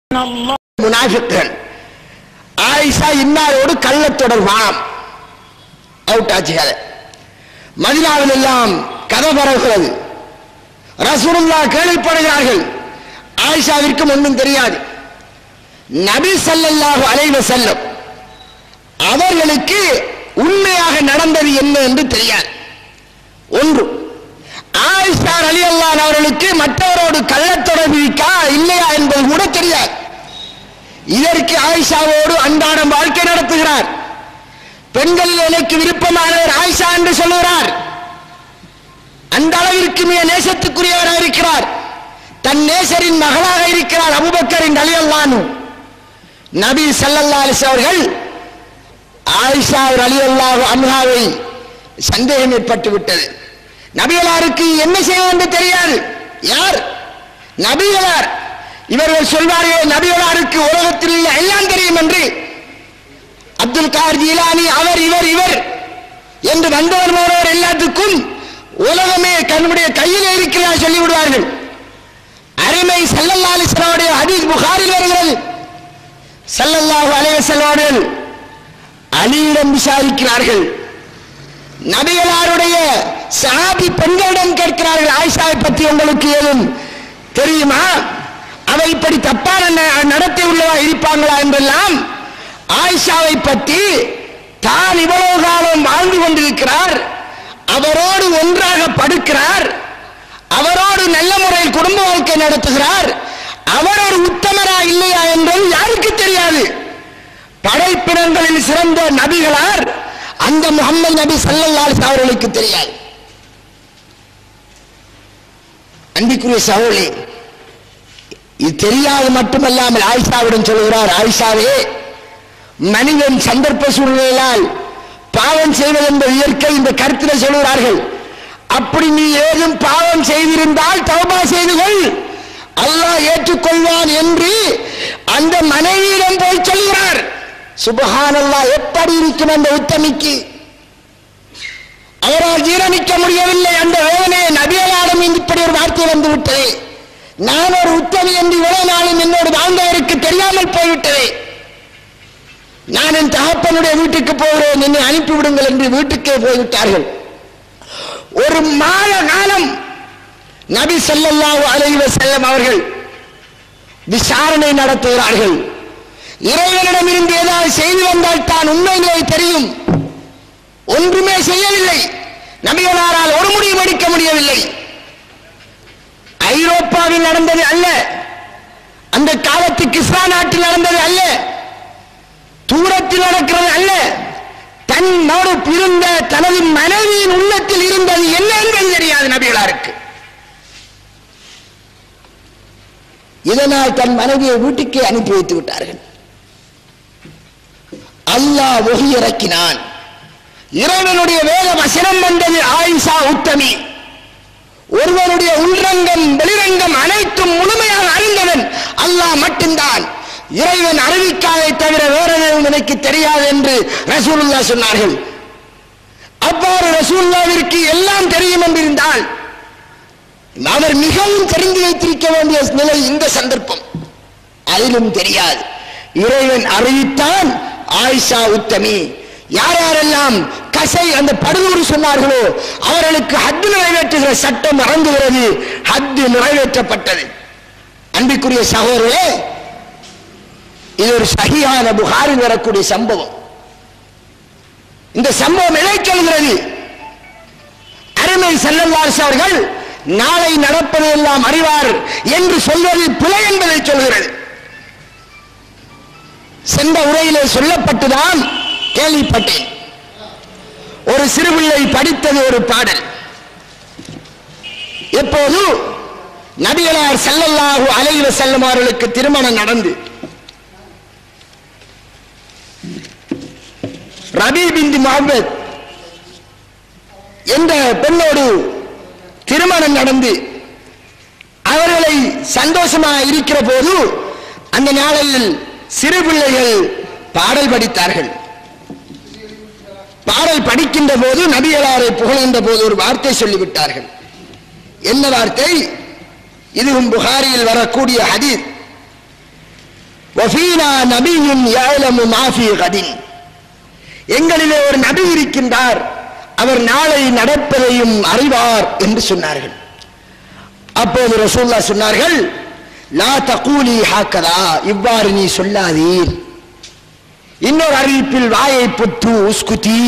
முனாஃபிக்கள் ஆயிஷா இன்னாரோடு கள்ள தொடர்பாம் அவுட் ஆச்சு கதை மதினாவில் எல்லாம் கதை பரவுகிறது ரசூலுல்லா கேள்விப்படுகிறார்கள் ஆயிஷாவிற்கு ஒன்றும் தெரியாது நபி ஸல்லல்லாஹு அலைஹி வஸல்லம் அவர்களுக்கு உண்மையாக நடந்தது என்ன என்று தெரியாது ஒன்று ஆயிஷா அலி அல்லான் அவர்களுக்கு மற்றவரோடு கள்ளத்தொடர்பு இருக்கா இல்லையா என்பது கூட தெரியாது இதற்கு ஆயிஷாவோடு அன்றாடம் வாழ்க்கை நடத்துகிறார் பெண்கள் எனக்கு விருப்பமானவர் ஆயிஷா என்று சொல்லுகிறார் அந்த அளவிற்கு மிக நேசத்துக்குரியவராக இருக்கிறார் தன் நேசரின் மகளாக இருக்கிறார் அபுபக்கரின் அலி அல்லானு நபி ஸல்லல்லாஹு அலைஹி அவர்கள் ஆயிஷா அலி அல்லாஹு அன்ஹாவை சந்தேகம் ஏற்பட்டு விட்டது நபிகளாருக்கு என்ன செய்ய என்று தெரியாது யார் நபிகளார் இவர்கள் சொல்வார்கள் நபிகளாருக்கு உலகத்தில் உள்ள எல்லாம் தெரியும் என்று அப்துல் கார் ஜீலானி அவர் இவர் இவர் என்று வந்தவர் போனவர் எல்லாத்துக்கும் உலகமே தன்னுடைய கையிலே இருக்கிறார் சொல்லிவிடுவார்கள் அருமை சல்லல்லா அலிஸ்லாவுடைய ஹதீஸ் புகாரில் வருகிறது சல்லல்லாஹு அலைஹி வஸல்லம் அலியிடம் விசாரிக்கிறார்கள் நபிகளாருடைய சாபி பெண்களிடம் கேட்கிறார்கள் ஆயிஷாவை பற்றி உங்களுக்கு ஏதும் தெரியுமா அவை இப்படி தப்பான ந- நடத்தை உள்ளவா இருப்பாங்களா என்றெல்லாம் ஆயிஷாவை பற்றி தான் இவ்வளவு காலம் வாழ்ந்து கொண்டிருக்கிறார் அவரோடு ஒன்றாக படுக்கிறார் அவரோடு நல்ல முறையில் குடும்ப வாழ்க்கை நடத்துகிறார் அவர் ஒரு உத்தமரா இல்லையா என்பது யாருக்கு தெரியாது படைப்பினங்களில் சிறந்த நபிகளார் அந்த முகமது நபி ஸல்லல்லாஹு அலைஹி அவர்களுக்கு தெரியாது அன்பிக்குரிய சகோதரி இது தெரியாது மட்டுமல்லாமல் ஆயிஷாவிடம் சொல்கிறார் ஆயிஷாவே மனிதன் சந்தர்ப்ப சூழ்நிலையால் பாவம் செய்வது என்பது இயற்கை இந்த கருத்திலே சொல்கிறார்கள் அப்படி நீ ஏதும் பாவம் செய்திருந்தால் தௌபா செய்து கொள் அல்லாஹ் ஏற்றுக்கொள்வான் என்று அந்த மனைவியிடம் போய் சொல்கிறார் சுபஹானல்லாஹ் எப்படி இருக்கும் அந்த உத்தமிக்கு அவரால் ஜீரணிக்க முடியவில்லை அந்த வேதனையை நபியலாடம் இப்படி ஒரு வார்த்தை வந்து விட்டது நான் ஒரு உத்தமி என்று இவ்வளவு நாளும் என்னோடு வாழ்ந்தவருக்கு தெரியாமல் போய்விட்டது நான் என் தகப்பனுடைய வீட்டுக்கு போகிறேன் என்னை அனுப்பிவிடுங்கள் என்று வீட்டுக்கே போய்விட்டார்கள் ஒரு மாத காலம் நபி ஸல்லல்லாஹு அலைஹி வஸல்லம் அவர்கள் விசாரணை நடத்துகிறார்கள் இறைவனிடமிருந்து ஏதாவது செய்தி வந்தால் தான் உண்மை நிலை தெரியும் ஒன்றுமே செய்யவில்லை நபிகளாரால் ஒரு முடிவும் எடுக்க முடியவில்லை ஐரோப்பாவில் நடந்தது அல்ல அந்த காலத்து கிஸ்ரா நாட்டில் நடந்தது அல்ல தூரத்தில் நடக்கிறது அல்ல தன்னோடு பிறந்த தனது மனைவியின் உள்ளத்தில் இருந்தது என்ன என்பது தெரியாது நபிகளாருக்கு இதனால் தன் மனைவியை வீட்டுக்கே அனுப்பி வைத்து விட்டார்கள் அல்லாஹ் ஒகி இறக்கினான் இறைவனுடைய வேத வசனம் வந்தது ஆயிஷா உத்தமி ஒருவனுடைய உள்ரங்கம் வெளிரங்கம் அனைத்தும் முழுமையாக அறிந்தவன் அல்லாஹ் மட்டும்தான் இறைவன் அறிவிக்காதை தவிர வேற எதுவும் எனக்கு தெரியாது என்று ரசூலுல்லா சொன்னார்கள் அவ்வாறு ரசூலுல்லாவிற்கு எல்லாம் தெரியும் என்றிருந்தால் அவர் மிகவும் தெரிந்து வைத்திருக்க வேண்டிய நிலை இந்த சந்தர்ப்பம் அதிலும் தெரியாது இறைவன் அறிவித்தான் ஆயிஷா உத்தமி யார் யாரெல்லாம் கசை அந்த படுகூறு சொன்னார்களோ அவர்களுக்கு ஹத்து நிறைவேற்றுகிற சட்டம் இறங்குகிறது ஹத்து நிறைவேற்றப்பட்டது அன்பிற்குரிய சகோதரே இது ஒரு சகியான புகாரில் வரக்கூடிய சம்பவம் இந்த சம்பவம் எதை சொல்கிறது அருமை செல்லல்லாஸ் அவர்கள் நாளை நடப்பதையெல்லாம் அறிவார் என்று சொல்வது பிழை என்பதை சொல்கிறது சென்ற உரையிலே சொல்லப்பட்டுதான் கேள்விப்பட்டேன் ஒரு சிறுபிள்ளை படித்தது ஒரு பாடல் எப்போது நபிகளார் ஸல்லல்லாஹு அலைஹி வஸல்லம் அவர்களுக்கு திருமணம் நடந்து ரபி பிந்தி முகமது என்ற பெண்ணோடு திருமணம் நடந்து அவர்களை சந்தோஷமாக இருக்கிற போது அந்த நாளில் சிறு பிள்ளைகள் பாடல் படித்தார்கள் பாடல் படிக்கின்ற போது நபிகளாரை புகழ்கின்ற போது ஒரு வார்த்தை சொல்லிவிட்டார்கள் என்ன வார்த்தை இதுவும் புகாரியில் வரக்கூடிய ஹதீஸ் வஃபீனா நபியுன் யஅலமு மா ஃபீ கதின் எங்களிலே ஒரு நபி இருக்கின்றார் அவர் நாளை நடப்பதையும் அறிவார் என்று சொன்னார்கள் அப்போது ரசூல்லா சொன்னார்கள் லா தகூலி ஹாக்கதா இவ்வாறு நீ சொல்லாதீர் இன்னொரு அறிவிப்பில் வாயை புத்து உஸ்குதி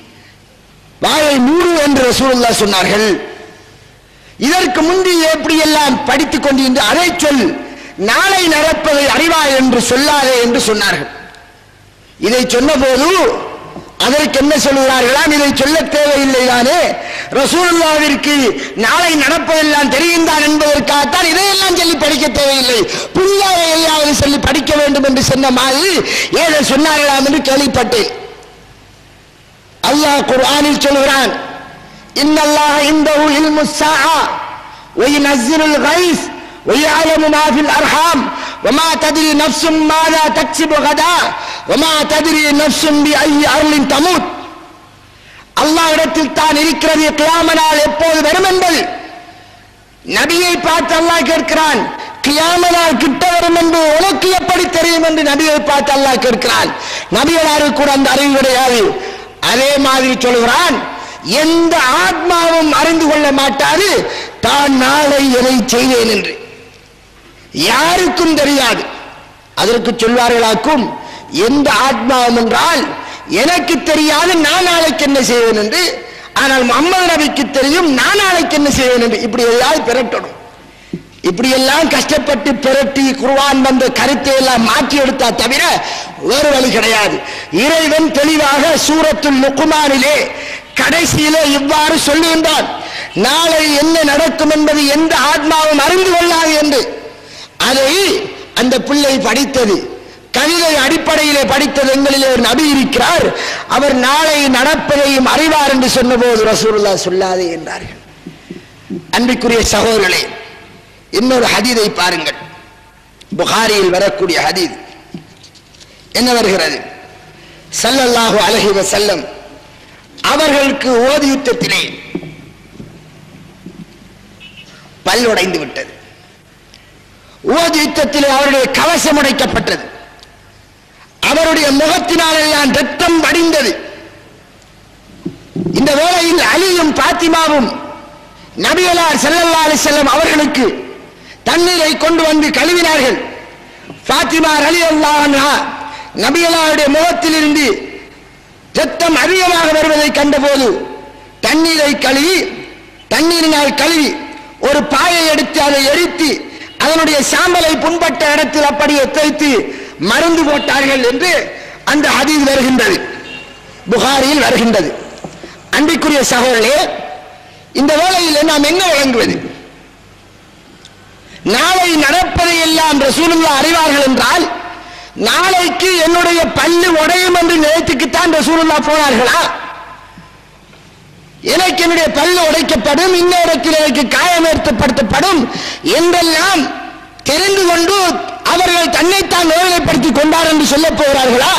வாயை மூடு என்று ரசூலுல்லா சொன்னார்கள் இதற்கு முந்தி எப்படியெல்லாம் படித்துக் கொண்டிருந்த அதை சொல் நாளை நடப்பதை அறிவாய் என்று சொல்லாதே என்று சொன்னார்கள் இதை சொன்னபோது அதற்கு என்ன சொல்கிறார்களாம் இதை சொல்ல தேவையில்லை தானே ரசூலுல்லாவிற்கு நாளை நடப்பதெல்லாம் தெரிகின்றான் என்பதற்காகத்தான் இதையெல்லாம் சொல்லி படிக்க தேவையில்லை புதிதாக எதையாவது சொல்லி படிக்க வேண்டும் என்று சொன்ன மாதிரி ஏதோ சொன்னார்களாம் என்று கேள்விப்பட்டேன் அல்லாஹ் குர்ஆனில் சொல்கிறான் இன்னல்லாஹ் இந்தஹு இல்மு ஸாஆ وينزل الغيث ويعلم ما في الأرحام وما تدري نفس ماذا تكسب غدا وما تدري نفس بأي أرض تموت அல்லாஹ் இடத்தில் தான் இருக்கிறது கியாம நாள் எப்போது வரும் என்பது நபியை பார்த்து அல்லாஹ் கேட்கிறான் கியாம நாள் கிட்ட வரும் என்று உனக்கு எப்படி தெரியும் என்று நபியை பார்த்து அல்லாஹ் கேட்கிறான் நபிகளாருக்கு கூட அந்த அறிவு கிடையாது அதே மாதிரி சொல்கிறான் எந்த ஆத்மாவும் அறிந்து கொள்ள மாட்டாது தான் நாளை எதை செய்வேன் என்று யாருக்கும் தெரியாது அதற்கு சொல்வார்களாக்கும் எந்த ஆத்மாவும் என்றால் எனக்கு தெரியாது நான் நாளைக்கு என்ன செய்வேன் என்று ஆனால் முகமது நபிக்கு தெரியும் நான் நாளைக்கு என்ன செய்வேன் என்று இப்படி எல்லாம் பிரட்டணும் இப்படி எல்லாம் கஷ்டப்பட்டு பிரட்டி குர்ஆன் வந்த கருத்தை எல்லாம் மாற்றி எடுத்தா தவிர வேறு வழி கிடையாது இறைவன் தெளிவாக சூரத்துல் லுக்குமானிலே கடைசியிலே இவ்வாறு சொல்லுகின்றான் நாளை என்ன நடக்கும் என்பது எந்த ஆத்மாவும் அறிந்து கொள்ளாது என்று அதை அந்த பிள்ளை படித்தது கவிதை அடிப்படையிலே படித்தது எங்களிலே ஒரு நபி இருக்கிறார் அவர் நாளை நடப்பதையும் அறிவார் என்று சொன்னபோது ரசூலுல்லா சொல்லாதே என்றார்கள் அன்பிற்குரிய சகோதரர்களே இன்னொரு ஹதீதை பாருங்கள் புகாரியில் வரக்கூடிய ஹதீத் என்ன வருகிறது ஸல்லல்லாஹு அலைஹி வஸல்லம் அவர்களுக்கு ஓதி யுத்தத்திலே பல் உடைந்து விட்டது ஓதி யுத்தத்திலே அவருடைய கவசம் உடைக்கப்பட்டது அவருடைய முகத்தினாலெல்லாம் ரத்தம் வடிந்தது இந்த வேளையில் அலியும் பாத்திமாவும் நபிகளார் ஸல்லல்லாஹு அலைஹி வஸல்லம் அவர்களுக்கு தண்ணீரை கொண்டு வந்து கழுவினார்கள் பாத்திமா அலி அல்லாஹ் நபிகளாருடைய முகத்திலிருந்து ரத்தம் அதிகமாக வருவதை கண்டபோது தண்ணீரை கழுவி தண்ணீரினால் கழுவி ஒரு பாயை எடுத்து அதை எரித்து அதனுடைய சாம்பலை புண்பட்ட இடத்தில் அப்படியே தேய்த்து மருந்து போட்டார்கள் என்று அந்த ஹதீஸ் வருகின்றது புகாரியில் வருகின்றது அன்பிற்குரிய சகோதரர்களே இந்த வேளையில் நாம் என்ன வழங்குவது நாளை நடப்பதை எல்லாம் ரசூலுல்லா அறிவார்கள் என்றால் நாளைக்கு என்னுடைய பல்லு உடையும் என்று நினைத்துக்குத்தான் ரசூலுல்லா போனார்களா எனக்கு என்னுடைய பல்லு உடைக்கப்படும் இந்த இடத்தில் எனக்கு காயம் ஏற்படுத்தப்படும் என்றெல்லாம் தெரிந்து கொண்டு அவர்கள் தன்னைத்தான் நோய்மைப்படுத்திக் கொண்டார் என்று சொல்லப் போகிறார்களா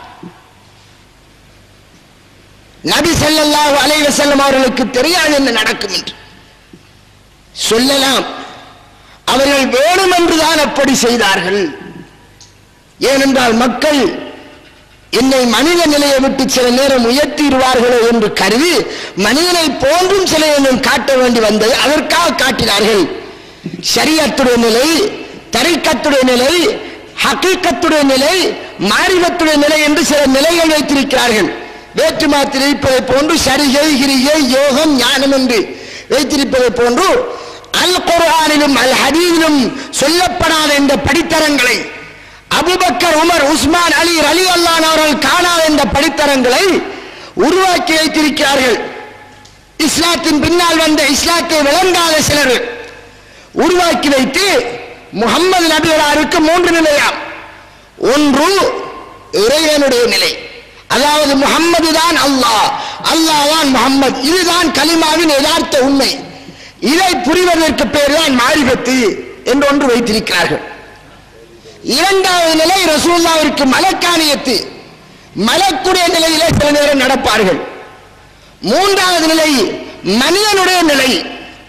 நபி ஸல்லல்லாஹு அலைஹி வஸல்லம் அவர்களுக்கு தெரியாது என்ன நடக்கும் என்று சொல்லலாம் அவர்கள் வேணும் என்றுதான் அப்படி செய்தார்கள் ஏனென்றால் மக்கள் என்னை மனித நிலையை விட்டு சில நேரம் உயர்த்திடுவார்களோ என்று கருதி மனிதனை போன்றும் சில எண்ணம் காட்ட வேண்டி வந்தது அதற்காக காட்டினார்கள் ஷரியத்துடைய நிலை தரிக்கத்துடைய நிலை ஹக்கீக்கத்துடைய நிலை மாரிபத்துடைய நிலை என்று சில நிலைகள் வைத்திருக்கிறார்கள் வேற்றுமாத்தில் இருப்பதை போன்று சரிகை கிரிகை யோகம் ஞானம் என்று வைத்திருப்பதை போன்று அல் குர்ஆனிலும் அல் ஹதீஸிலும் சொல்லப்படாத இந்த படித்தரங்களை Abu Bakr Umar Usman Ali Ali அல்லான் அவர்கள் காணாத இந்த படித்தரங்களை உருவாக்கி வைத்திருக்கிறார்கள் இஸ்லாத்தின் பின்னால் வந்த இஸ்லாத்தை விளங்காத சிலர் உருவாக்கி வைத்து முகம்மது நபிகளாருக்கு மூன்று நிலையாம் ஒன்று இறைவனுடைய நிலை அதாவது முகம்மது தான் அல்லாஹ் அல்லாஹ் தான் முகம்மது இதுதான் கலிமாவின் யதார்த்த உண்மை இதை புரிவதற்கு பேர் தான் மாரிபத்து என்று ஒன்று வைத்திருக்கிறார்கள் இரண்டாவது நிலை ரசூல்லாவிற்கு மலக்கானியத்து மலக்குடைய நிலையிலே சில நேரம் நடப்பார்கள் மூன்றாவது நிலை மனிதனுடைய நிலை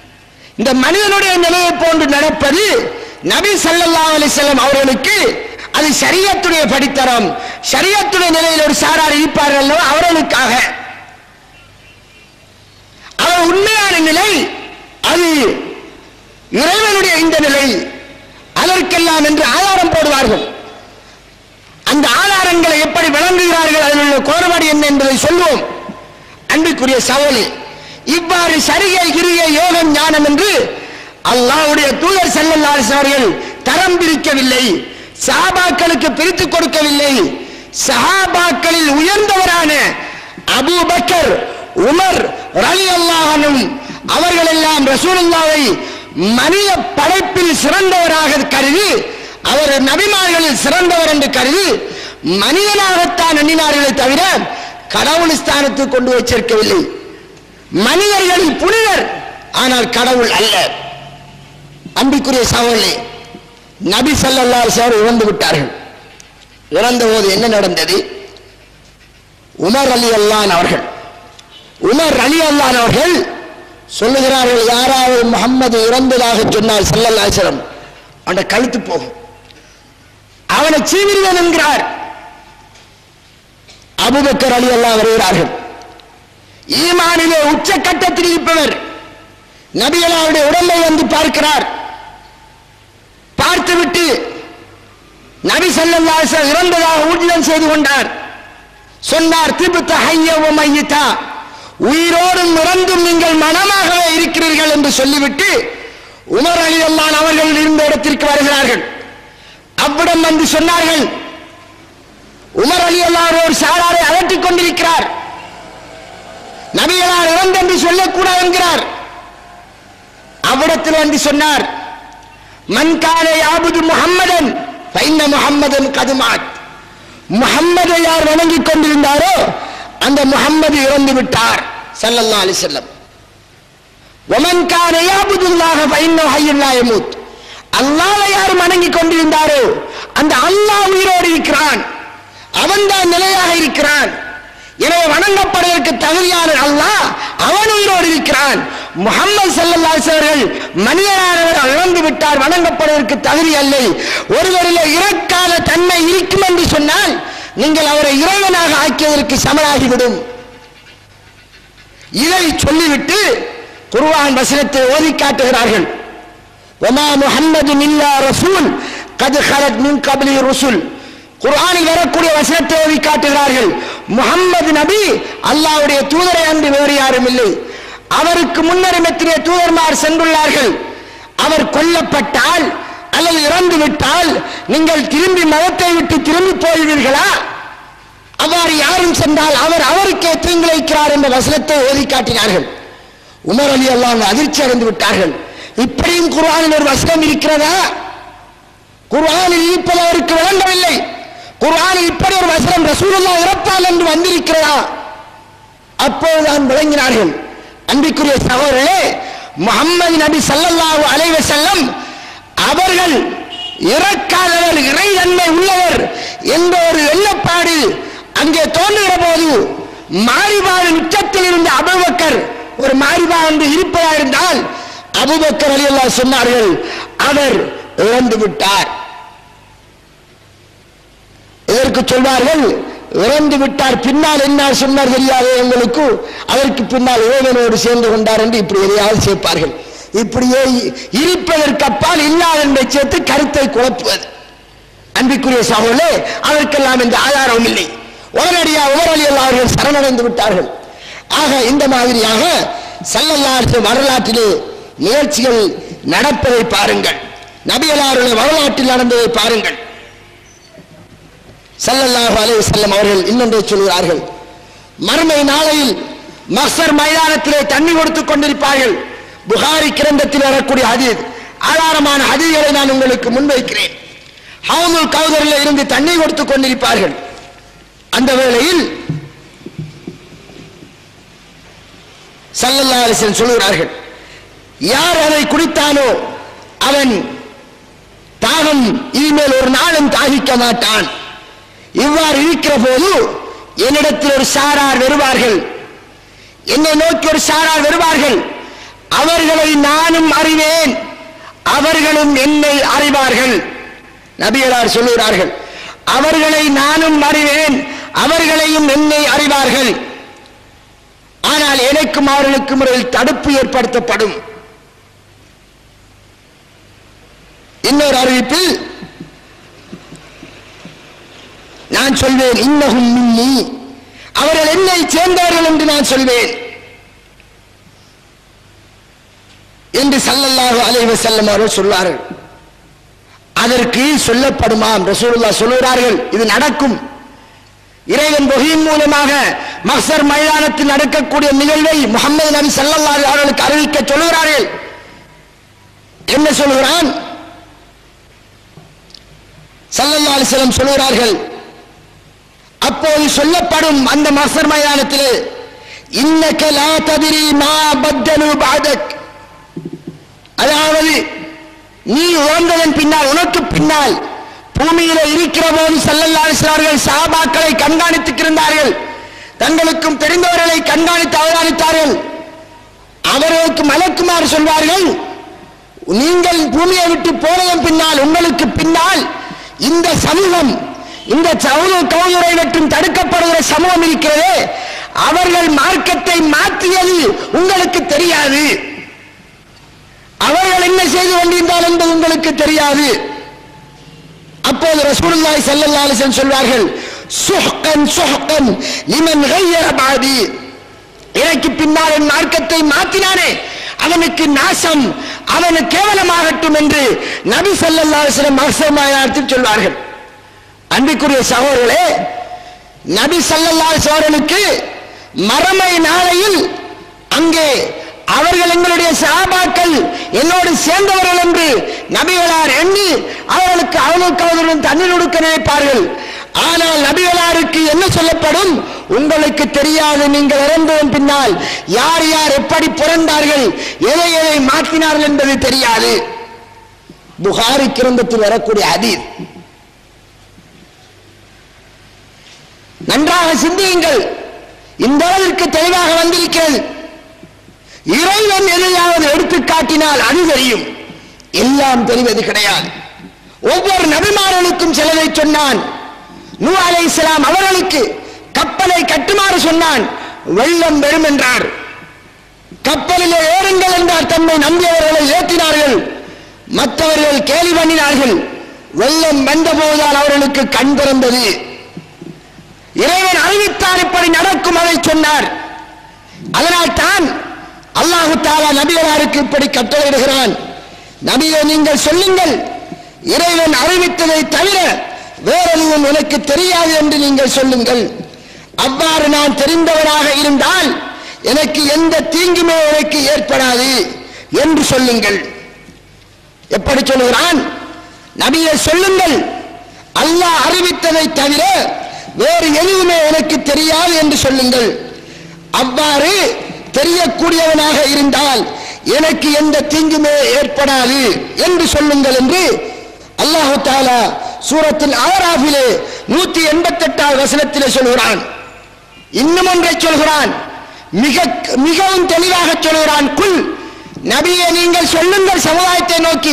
இந்த மனிதனுடைய நிலையை போன்று நடப்பது நபி ஸல்லல்லாஹு அலைஹி வஸல்லம் அவர்களுக்கு அது சரியத்துடைய படித்தரம் சரியத்துடைய நிலையில் ஒரு சாரார் இருப்பார்கள் அல்லவா அவர்களுக்காக அவர் உண்மையான நிலை அது இறைவனுடைய இந்த நிலை அதற்கெல்லாம் என்று ஆதாரம் போடுவார்கள் அந்த ஆதாரங்களை எப்படி விளங்குகிறார்கள் அதில் உள்ள கோரபாடு என்ன என்பதை சொல்லுவோம் அன்புக்குரிய சவலி இவ்வாறு சரிகை கிரியை யோகம் ஞானம் என்று அல்லாஹ்வுடைய தூதர் செல்லல்லாஸ் அவர்கள் தரம் பிரிக்கவில்லை சஹாபாக்களுக்கு பிரித்து கொடுக்கவில்லை சஹாபாக்களில் உயர்ந்தவரான அபூபக்கர் உமர் ரலி அல்லாஹனும் அவர்கள் எல்லாம் ரசூலுல்லாவை மனித படைப்பில் சிறந்தவராக கருதி அவர் நபிமார்களில் சிறந்தவர் என்று கருதி மனிதனாகத்தான் எண்ணினார்களே தவிர கடவுள் ஸ்தானத்துக்கு கொண்டு வச்சிருக்கவில்லை மனிதர்களில் புனிதர் ஆனால் கடவுள் அல்ல அன்பிற்குரிய சகோதரே நபி ஸல்லல்லாஹு அலைஹி வஸல்லம் இறந்து விட்டார்கள் இறந்த போது என்ன நடந்தது உமர் அலி அல்லான் அவர்கள் உமர் அலி அல்லான் அவர்கள் சொல்லுகிறார்கள் யாராவது முகம்மது இறந்ததாக சொன்னால் ஸல்லல்லாஹு அலைஹி வஸல்லம் அவன கழுத்து போகும் அவனை சீவிடுவேன் என்கிறார் அபுபக்கர் அலி அல்லா வருகிறார்கள் ஈமானிலே உச்சக்கட்டத்தில் இருப்பவர் நபிகளாருடைய உடம்பை வந்து பார்க்கிறார் பார்த்துவிட்டு நபி ஸல்லல்லாஹு அலைஹி வஸல்லம் இறந்ததாக ஊர்ஜிதம் செய்து கொண்டார் சொன்னார் திபுத்த ஹய்ய வ மையிதா உயிரோடும் இறந்தும் நீங்கள் மனமாகவே இருக்கிறீர்கள் என்று சொல்லிவிட்டு உமர் அலி அல்லான் அவர்கள் இருந்த இடத்திற்கு வருகிறார்கள் அவ்விடம் வந்து சொன்னார்கள் உமர் அலி அல்லாஹ் ஒரு சாராரை அகற்றிக் கொண்டிருக்கிறார் நபிகளார் இறந்தென்று சொல்லக்கூடாது என்கிறார் அவ்விடத்தில் வந்து சொன்னார் மன்காலே யாபுது முஹம்மதன் பைன்ன முஹம்மதன் கதுமாத் முஹம்மதை யார் வணங்கிக் கொண்டிருந்தாரோ அந்த முஹம்மது இறந்து விட்டார் ஸல்லல்லாஹு அலைஹி வஸல்லம் ஒமன் கான யாபுதுல்லாஹ ஃபைன்னஹு ஹய்யுன் லா யமூத் அல்லாஹ்வை யார் வணங்கிக் கொண்டிருந்தாரோ அந்த அல்லாஹ் உயிரோடு இருக்கிறான் அவன்தான் நிலையாக இருக்கிறான் எனவே வணங்கப்படுவதற்கு தகுதியான அல்லாஹ் அவன் உயிரோடு இருக்கிறான் முகமது ஸல்லல்லாஹு அலைஹி அவர்கள் மனிதனானவர் இழந்து விட்டார் வணங்கப்படுவதற்கு தகுதி அல்ல ஒருவரில் இறக்காத தன்மை இருக்கும் என்று சொன்னால் நீங்கள் அவரை இறைவனாக ஆக்கியதற்கு சமனாகிவிடும் இதை சொல்லிவிட்டு குர்ஆன் வசனத்தை ஓதி காட்டுகிறார்கள் ஒமா முஹம்மது இல்லா ரசூல் கது ஹலத் மின் கபிலி ருசுல் குர்ஆனில் வரக்கூடிய வசனத்தை ஓதி காட்டுகிறார்கள் முஹம்மது நபி அல்லாஹ்வுடைய தூதரை அன்று வேறு யாரும் இல்லை அவருக்கு முன்னரும் எத்தனை தூதர்மார் சென்றுள்ளார்கள் அவர் கொல்லப்பட்டால் அல்லது இறந்து விட்டால் நீங்கள் திரும்பி மதத்தை விட்டு திரும்பி போய்வீர்களா அவ்வாறு யாரும் சென்றால் அவர் அவருக்கே தீங்கிழைக்கிறார் என்ற வசனத்தை ஓதி காட்டினார்கள் உமர் அலி அல்லாஹ் அதிர்ச்சி அடைந்து விட்டார்கள் இப்படியும் குர்ஆனில் ஒரு வசனம் இருக்கிறதா குர்ஆனில் இருப்பது அவருக்கு விளங்கவில்லை குர்ஆனில் இப்படி ஒரு வசனம் ரசூலுல்லாஹ் இறப்பால் என்று வந்திருக்கிறதா அப்போதுதான் விளங்கினார்கள் அன்பிற்குரிய சகோதரர்களே முகம்மது நபி ஸல்லல்லாஹு அலைஹி வஸல்லம் அவர்கள் இறக்காதவர் இறைத்தன்மை உள்ளவர் என்ற ஒரு எண்ணப்பாடு அங்கே தோன்றுகிற போது மாரிபாடு உச்சத்தில் இருந்த அபுபக்கர் ஒரு மாரிபா என்று இருப்பதா இருந்தால் அபுபக்கர் அலி சொன்னார்கள் அவர் இறந்து விட்டார் இதற்கு சொல்வார்கள் இறந்து விட்டார் பின்னால் என்ன சொன்னார் தெரியாது எங்களுக்கு அதற்கு பின்னால் இறைவனோடு சேர்ந்து கொண்டார் என்று இப்படி எதையாவது சேர்ப்பார்கள் இப்படியே இ- இருப்பதற்கு அப்பால் இல்லாத என்பதை சேர்த்து கருத்தை குழப்புவது அன்பிற்குரிய சகோதரே அதற்கெல்லாம் இந்த ஆதாரம் இல்லை உடனடியாக உமரலி அவர்கள் சரணடைந்து விட்டார்கள் ஆக இந்த மாதிரியாக சல்லல்லாஹு வரலாற்றிலே நிகழ்ச்சிகள் நடப்பதை பாருங்கள் நபியலாருடைய வரலாற்றில் நடந்ததை பாருங்கள் ஸல்லல்லாஹு அலைஹி வஸல்லம் அவர்கள் இன்னொன்றை சொல்கிறார்கள் மறுமை நாளையில் மக்சர் மைதானத்திலே தண்ணி கொடுத்துக் கொண்டிருப்பார்கள் புகாரி கிரந்தத்தில் வரக்கூடிய ஹதீஸ் ஆதாரமான ஹதீஸ்களை நான் உங்களுக்கு முன்வைக்கிறேன் ஹவுமுல் கௌதரில் இருந்து தண்ணி கொடுத்துக் கொண்டிருப்பார்கள் அந்த வேளையில் ஸல்லல்லாஹு அலைஹி வஸல்லம் சொல்கிறார்கள் யார் அதை குடித்தானோ அவன் தாகம் இனிமேல் ஒரு நாளும் தாகிக்க மாட்டான் இவ்வாறு இருக்கிற போது என்னிடத்தில் ஒரு சாரார் வருவார்கள் என்னை நோக்கி ஒரு சாரார் வருவார்கள் அவர்களை நானும் அறிவேன் அவர்களும் என்னை அறிவார்கள் நபியலார் சொல்லுகிறார்கள் அவர்களை நானும் அறிவேன் அவர்களையும் என்னை அறிவார்கள் ஆனால் எனக்கும் அவர்களுக்கும் இடையில் தடுப்பு ஏற்படுத்தப்படும் இன்னொரு அறிவிப்பில் நான் சொல்வேன் இன்னகும் மின்னி அவர்கள் என்னை சேர்ந்தவர்கள் என்று நான் சொல்வேன் என்று சல்லல்லாஹு அலைஹி வஸல்லம் அவர்கள் சொல்வார்கள் அதற்கு சொல்லப்படுமாம் ரசூலுல்லாஹ் சொல்லுகிறார்கள் இது நடக்கும் இறைவன் வகையின் மூலமாக மக்சர் மைதானத்தில் நடக்கக்கூடிய நிகழ்வை முகமது நபி ஸல்லல்லாஹு அவர்களுக்கு அறிவிக்க சொல்லுகிறார்கள் என்ன சொல்லுகிறான் ஸல்லல்லாஹு அலைஹி வஸல்லம் சொல்லுகிறார்கள் அப்போது சொல்லப்படும் அந்த மக்சர் மைதானத்தில் இன்னக லா ததிரி மா பத்தலு பாதக் அதாவது நீ உழந்ததன் பின்னால் உனக்கு பின்னால் பூமியில இருக்கிற போது செல்லல்லாசிறார்கள் சாபாக்களை கண்காணித்துக் இருந்தார்கள் தங்களுக்கும் தெரிந்தவர்களை கண்காணித்து அவதானித்தார்கள் அவர்களுக்கு மலக்குமாறு சொல்வார்கள் நீங்கள் பூமியை விட்டு போனதன் பின்னால் உங்களுக்கு பின்னால் இந்த சமூகம் இந்த சமூக கவுதுரை மற்றும் தடுக்கப்படுகிற சமூகம் இருக்கிறது அவர்கள் மார்க்கத்தை மாற்றியது உங்களுக்கு தெரியாது அவர்கள் என்ன செய்து கொண்டிருந்தால் என்பது உங்களுக்கு தெரியாது அப்போது ரசூலுல்லாஹி ஸல்லல்லாஹு அலைஹி வஸல்லம் சொல்வார்கள் சுஹ்கன் சுஹ்கன் லிமன் கய்யர பாதி எனக்கு பின்னால் என் மார்க்கத்தை மாற்றினானே அவனுக்கு நாசம் அவனு கேவலமாகட்டும் என்று நபி ஸல்லல்லாஹு அலைஹி வஸல்லம் மகசமாயத்தில் சொல்வார்கள் அன்பிற்குரிய சகோதரர்களே நபி ஸல்லல்லாஹு அலைஹி அவர்களுக்கு மறுமை நாளையில் அங்கே அவர்கள் எங்களுடைய சஹாபாக்கள் என்னோடு சேர்ந்தவர்கள் என்று நபிகளார் எண்ணி அவர்களுக்கு அவனுக்கு அவர்களுடன் தண்ணீர் கொடுக்க நினைப்பார்கள் ஆனால் நபிகளாருக்கு என்ன சொல்லப்படும் உங்களுக்கு தெரியாது நீங்கள் இறந்ததன் பின்னால் யார் யார் எப்படி பிறந்தார்கள் எதை எதை மாற்றினார்கள் என்பது தெரியாது புகாரி கிரந்தத்தில் வரக்கூடிய அதீர் நன்றாக சிந்தியுங்கள் இந்த அளவிற்கு தெளிவாக வந்திருக்கிறது இறைவன் எதையாவது எடுத்து காட்டினால் அது தெரியும் எல்லாம் தெரிவது கிடையாது ஒவ்வொரு நபிமார்களுக்கும் சிலதை சொன்னான் நூ அலை இஸ்லாம் அவர்களுக்கு கப்பலை கட்டுமாறு சொன்னான் வெள்ளம் வெறும் என்றார் கப்பலிலே ஏறுங்கள் என்றார் தம்மை நம்பியவர்களை ஏற்றினார்கள் மற்றவர்கள் கேலி பண்ணினார்கள் வெள்ளம் வந்தபோதுதான் அவர்களுக்கு கண் திறந்தது இறைவன் அறிவித்தார் இப்படி நடக்கும் அதை சொன்னார் அதனால் தான் அல்லாஹு தாலா நபிகளாருக்கு இப்படி கட்டளையிடுகிறான் நபியை நீங்கள் சொல்லுங்கள் இறைவன் அறிவித்ததை தவிர வேற எதுவும் எனக்கு தெரியாது என்று நீங்கள் சொல்லுங்கள் அவ்வாறு நான் தெரிந்தவராக இருந்தால் எனக்கு எந்த தீங்குமே எனக்கு ஏற்படாது என்று சொல்லுங்கள் எப்படி சொல்லுகிறான் நபியை சொல்லுங்கள் அல்லாஹ் அறிவித்ததை தவிர வேறு எதுவுமே எனக்கு தெரியாது என்று சொல்லுங்கள் அவ்வாறு தெரியக்கூடியவனாக இருந்தால் எனக்கு எந்த தீங்குமே ஏற்படாது என்று சொல்லுங்கள் என்று அல்லாஹு தாலா சூரத்தில் ஆராஃபிலே நூத்தி எண்பத்தி எட்டாவது வசனத்திலே சொல்கிறான் இன்னும் ஒன்றை சொல்கிறான் மிக மிகவும் தெளிவாக சொல்கிறான் குல் நபியை நீங்கள் சொல்லுங்கள் சமுதாயத்தை நோக்கி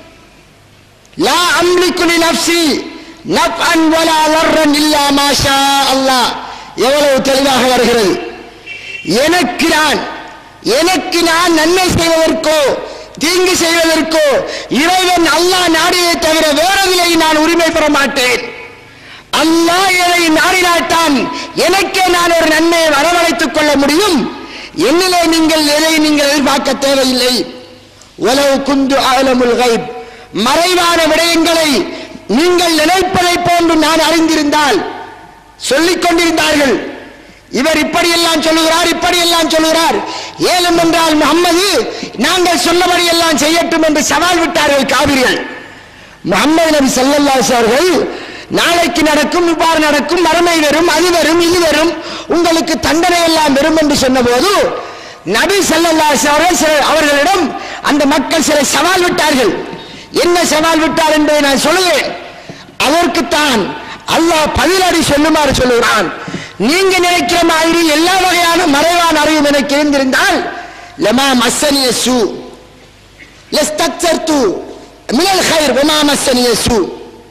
லா அம்லிக்குலி நப்சி நஃப்அன் வலா லர்ரன் இல்லா மாஷா அல்லாஹ் எவ்வளவு தெளிவாக வருகிறது எனக்கு நான் எனக்கு நான் நன்மை செய்வதற்கோ தீங்கு செய்வதற்கோ இறைவன் அல்லாஹ் நாடியை தவிர வேறதில்லை நான் உரிமை பெற மாட்டேன் அல்லாஹ் எதை நாடினால்தான் எனக்கே நான் ஒரு நன்மையை வரவழைத்துக் கொள்ள முடியும் என்னிலே நீங்கள் எதை நீங்கள் எதிர்பார்க்க தேவையில்லை உலவு குந்து ஆலமுல் கைப் மறைவான விடயங்களை நீங்கள் நினைப்பதைப் போன்று நான் அறிந்திருந்தால் சொல்லிக் கொண்டிருந்தார்கள் இவர் இப்படியெல்லாம் சொல்லுகிறார் இப்படியெல்லாம் சொல்லுகிறார் ஏலும் என்றால் முகம்மது நாங்கள் சொன்னபடி எல்லாம் செய்யட்டும் என்று சவால் விட்டார்கள் காவிரிகள் முகமது நபி ஸல்லல்லாஹு அவர்கள் நாளைக்கு நடக்கும் இவ்வாறு நடக்கும் மறுமை வரும் அது வரும் இது வரும் உங்களுக்கு தண்டனை எல்லாம் வரும் என்று சொன்னபோது நபி ஸல்லல்லாஹு அவர்கள் சில அவர்களிடம் அந்த மக்கள் சில சவால் விட்டார்கள் என்ன சவால் விட்டார் என்பதை நான் சொல்லுவேன் அதற்குத்தான் அல்லாஹ் பதிலடி சொல்லுமாறு சொல்லுகிறான் நீங்க நினைக்கிற மாதிரி எல்லா வகையான மறைவான அறிவும் எனக்கு இருந்திருந்தால் லமா மஸ்ஸனிய சூ லஸ்தக்சர்து மினல் கைர் வமா மஸ்ஸனிய சூ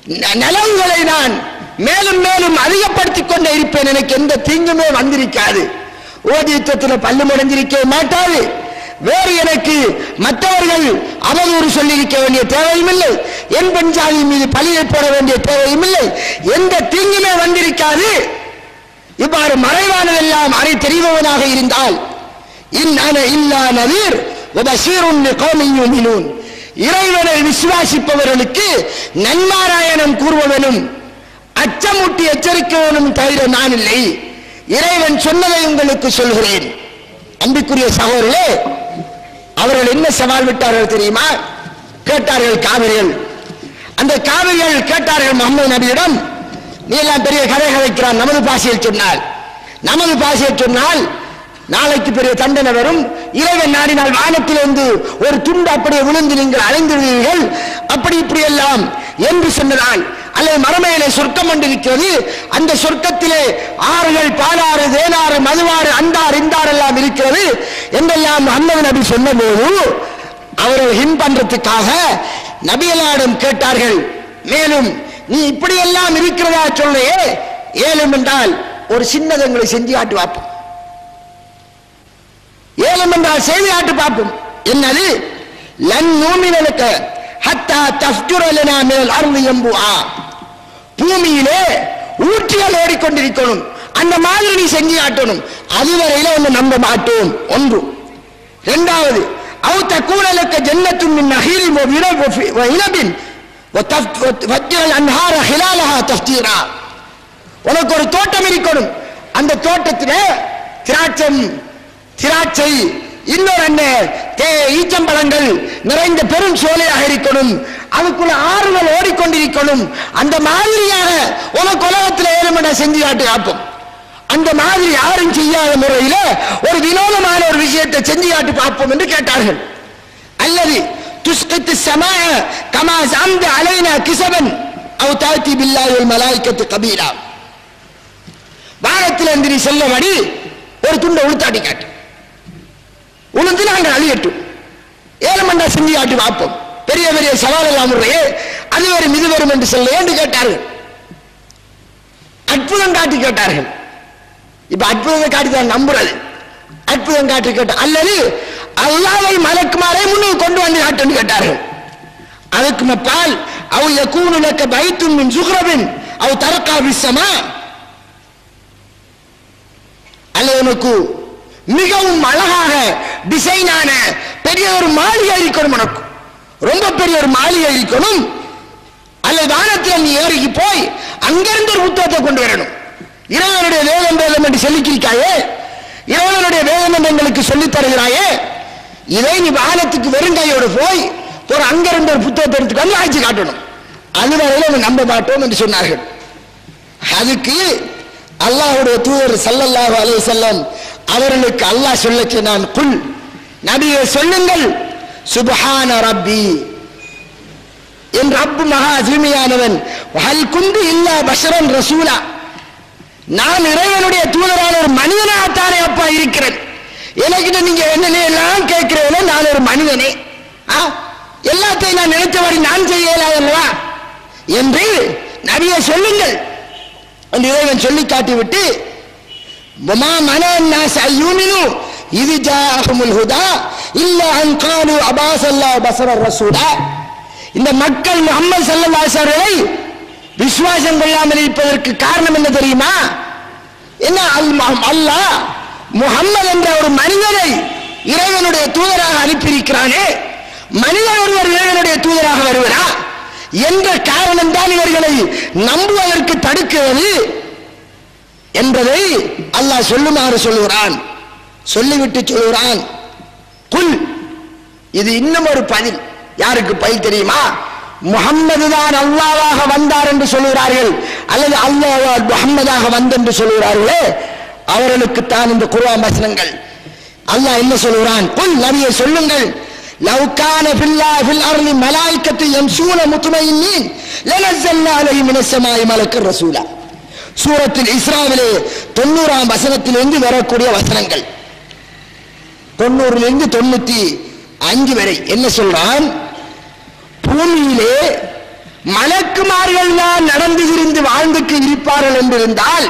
ந- நலவுகளை நான் மேலும் மேலும் அதிகப்படுத்திக் கொண்டே இருப்பேன் எனக்கு எந்த தீங்குமே வந்திருக்காது ஓதியத்தில் பல்லு முடைஞ்சிருக்க மாட்டாது வேறு எனக்கு மற்றவர்கள் அவதூறு சொல்லியிருக்க வேண்டிய தேவையும் இல்லை என் பெண் ஜாதி மீது பழியை போட வேண்டிய தேவையும் இல்லை எந்த தீங்குமே வந்திருக்காது இவ்வாறு மறைவானதெல்லாம் அறி தெரிபவனாக இருந்தால் இன்னான இல்லா நதீர் வபஷீருன் லிகௌமின் யுமினூன் இறைவனை விசுவாசிப்பவர்களுக்கு நன்மாராயணம் கூறுபவனும் அச்சமூட்டி எச்சரிக்கவனும் தவிர நான் இல்லை இறைவன் சொன்னதை உங்களுக்கு சொல்கிறேன் அன்புக்குரிய சகோதரர்களே அவர்கள் என்ன சவால் விட்டார்கள் தெரியுமா கேட்டார்கள் காவிரிகள் அந்த காவிரிகள் கேட்டார்கள் முகமது நபியிடம் நீ எல்லாம் பெரிய கதைகள் வைக்கிறான் நமது பாஷையில் சொன்னால் நமது பாஷையில் சொன்னால் நாளைக்கு பெரிய தண்டனை வரும் இறைவன் நாடினால் வானத்திலிருந்து ஒரு துண்டு அப்படியே விழுந்து நீங்கள் அலைந்துடுவீர்கள் அப்படி இப்படி எல்லாம் என்று சொன்னதால் அல்லது மரமையிலே சொர்க்கம் கொண்டிருக்கிறது அந்த சொர்க்கத்திலே ஆறுகள் பாலாறு தேனாறு மதுவாறு அந்தார் இந்தார் எல்லாம் இருக்கிறது என்றெல்லாம் அண்ணன் நபி சொன்னபோது அவர்கள் ஹின் பண்றதுக்காக நபியலாடம் கேட்டார்கள் மேலும் நீ இப்படியெல்லாம் இருக்கிறதா சொல்லையே ஏலும் என்றால் ஒரு சின்னதங்களை செஞ்சு காட்டு பார்ப்போம் ஏலம் என்றால் செய்தி காட்டு பார்ப்போம் என்னது லன் நூமினலுக்க ஹத்தா தஃப்துரலனா மினல் அருள் எம்புஆ பூமியிலே ஊற்றிகள் ஓடிக்கொண்டிருக்கணும் அந்த மாதிரி நீ செஞ்சு காட்டணும் அதுவரையில ஒன்று நம்ப மாட்டோம் ஒன்று இரண்டாவது அவு தக்கூனலுக்க ஜன்னத்தும் மின் நஹீரின் வ விர- வ ஃபி- வ இனபின் வ தஃப்- வ வஜ்ஜல் அன்ஹார ஹிலாலஹா தஃப்தீரா உனக்கு ஒரு தோட்டம் இருக்கணும் அந்த தோட்டத்தில் திராட்சம் திராட்சை இன்னொரு என்ன தே ஈச்சம்பழங்கள் நிறைந்த பெரும் சோலையாக இருக்கணும் அதுக்குள்ள ஆறுகள் ஓடிக்கொண்டிருக்கணும் அந்த மாதிரியாக உனக்கு உலகத்தில் ஏழுமட செஞ்சு காட்டு காப்போம் அந்த மாதிரி யாரும் செய்யாத முறையில ஒரு வினோதமான ஒரு விஷயத்தை செஞ்சு காட்டு பார்ப்போம் என்று கேட்டார்கள் அல்லது துஸ்கித்து சமா கமா சாம்து அலைனா கிசபன் அவ் தாத்தி பில்லாஹி மலாய்க்கத்து கபீரா வானத்தில் இருந்து நீ செல்லபடி ஒரு துண்டை உளுத்தாட்டி காட்டு உளுந்து நாங்கள் அழியட்டும் ஏழமண்டா செஞ்சு காட்டி பார்ப்போம் பெரிய பெரிய சவால் எல்லாம் முறையே அது வரும் இது வரும் என்று சொல்ல என்று கேட்டார்கள் அற்புதம் காட்டி கேட்டார்கள் இப்ப அற்புதத்தை காட்டி தான் நம்புறது அற்புதம் காட்டி கேட்ட அல்லது அல்லாவை மலக்குமாரை முன்னுக்கு கொண்டு வந்து காட்டுன்னு கேட்டார்கள் அதுக்கு மப்பால் அவ யகூனு லக்க பைத்தும் மின் சுக்ரபின் அவ தரக்கா விசமா அல்லது உனக்கு மிகவும் அழகாக டிசைனான பெரிய ஒரு மாளிகை இருக்கணும் உனக்கு ரொம்ப பெரிய ஒரு மாளிகை இருக்கணும் அல்லது வானத்தில் நீ ஏறிக்கு போய் அங்கிருந்து ஒரு புத்தகத்தை கொண்டு வரணும் இறைவனுடைய வேதம் வேதம் என்று சொல்லிக்கிருக்காயே இறைவனுடைய வேதம் என்று எங்களுக்கு சொல்லித் தருகிறாயே இதை நீ வானத்துக்கு வெறுங்கையோடு போய் ஒரு அங்கிருந்து ஒரு புத்தகத்தை எடுத்துட்டு வந்து ஆட்சி காட்டணும் அது வரையில நம்ம நம்ப மாட்டோம் என்று சொன்னார்கள் அதுக்கு அல்லாஹ்வுடைய தூதர் ஸல்லல்லாஹு அலைஹி வஸல்லம் அவர்களுக்கு அல்லாஹ் சொல்ல சொன்னான் குல் நபியே சொல்லுங்கள் சுப்ஹான ரப்பி என் ரப்பு மகா தூய்மையானவன் ஹல் குந்து இல்லா பஷரன் ரசூலா நான் இறைவனுடைய தூதரான ஒரு மனிதனாகத்தானே அப்பா இருக்கிறேன் எனக்கிட்ட நீங்க என்ன எல்லாம் கேட்கிறேன் நான் ஒரு மனிதனே ஆ, எல்லாத்தையும் நான் நினைத்தபடி நான் செய்யலாம் அல்லவா என்று நபியை சொல்லுங்கள் என்று இறைவன் சொல்லி காட்டிவிட்டு وما منع الناس أن يؤمنوا إذ جاءهم الهدى إلا أن قالوا أبعث الله بصرا رسولا இந்த மக்கள் முகமது சல்லல்லாஹு அலைஹி அவர்களை விசுவாசம் கொள்ளாமல் இருப்பதற்கு காரணம் என்ன தெரியுமா என்ன அல் மஹம்- அல்லாஹ் முகம்மது என்ற ஒரு மனிதனை இறைவனுடைய தூதராக அனுப்பியிருக்கிறானே மனிதன் ஒருவர் இறைவனுடைய தூதராக வருவரா என்ற காரணம் தான் இவர்களை நம்புவதற்கு தடுக்கிறது என்பதை அல்லாஹ் சொல்லுமாறு சொல்லுகிறான் சொல்லிவிட்டு சொல்லுகிறான் குல் இது இன்னும் ஒரு பதில் யாருக்கு பதில் தெரியுமா முகம்மது தான் அல்லாவாக வந்தார் என்று சொல்லுகிறார்கள் அல்லது அல்லாஹ் முகம்மதாக வந்தென்று சொல்லுகிறார்களே அவர்களுக்கு தான் இந்த குர்ஆன் வசனங்கள் அல்லாஹ் என்ன சொல்லுகிறான் குல் நபியை சொல்லுங்கள் லவ் கான ஃபில்லா ஃபில் அர்லி மலாயிக்கத்து யம்சூன முத்மையின்னீன் லனஸல்னா அலைஹி மினஸ் ஸமாஇ மலக்கர் ரசூலா சூரத்தில் இஸ்ராவிலே தொண்ணூறாம் வசனத்திலிருந்து வரக்கூடிய வசனங்கள் தொண்ணூறிலிருந்து தொண்ணூத்தி அஞ்சு வரை என்ன சொல்றான் பூமியிலே மலக்குமார்கள் தான் நடந்து திரிந்து வாழ்ந்துக்கு இருப்பார்கள் என்றிருந்தால்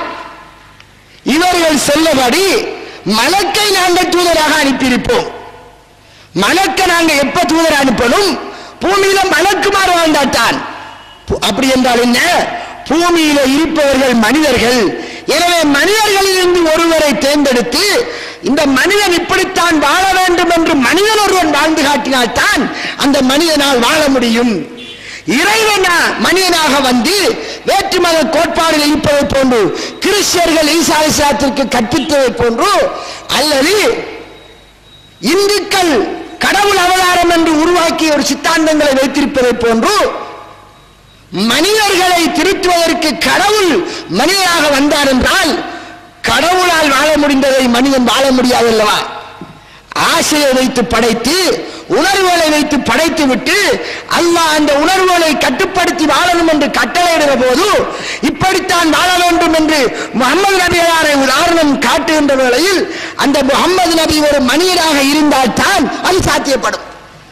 இவர்கள் சொல்லபடி மலக்கை நாங்கள் தூதராக அனுப்பியிருப்போம் மலக்க நாங்க எப்ப தூதர் அனுப்பணும் பூமியில மலக்குமார் வாழ்ந்தாட்டான் பு- அப்படி என்றால் என்ன பூமியில இருப்பவர்கள் மனிதர்கள் எனவே மனிதர்களில் இருந்து ஒருவரை தேர்ந்தெடுத்து இந்த மனிதன் இப்படித்தான் வாழ வேண்டும் என்று மனிதன் ஒருவன் வாழ்ந்து காட்டினால்தான் அந்த மனிதனால் வாழ முடியும் இறைவனா மனிதனாக வந்து வேற்று மத கோட்பாடுகள் இருப்பதை போன்று கிறிஸ்டியர்கள் ஈசா அலிஸ்லாத்திற்கு கற்பித்ததை போன்று அல்லது இந்துக்கள் கடவுள் அவதாரம் என்று உருவாக்கிய ஒரு சித்தாந்தங்களை வைத்திருப்பதை போன்று மனிதர்களை திருத்துவதற்கு கடவுள் மனிதனாக வந்தார் என்றால் கடவுளால் வாழ முடிந்ததை மனிதன் வாழ முடியாது அல்லவா ஆசையை வைத்து படைத்து உணர்வுகளை வைத்து படைத்து விட்டு அல்லாஹ் அந்த உணர்வுகளை கட்டுப்படுத்தி வாழணும் என்று கட்டளையிடுற போது இப்படித்தான் வாழ வேண்டும் என்று முகமது நபியாரை உதாரணம் காட்டுகின்ற வேளையில் அந்த முகமது நபி ஒரு மனிதராக இருந்தால்தான் அது சாத்தியப்படும்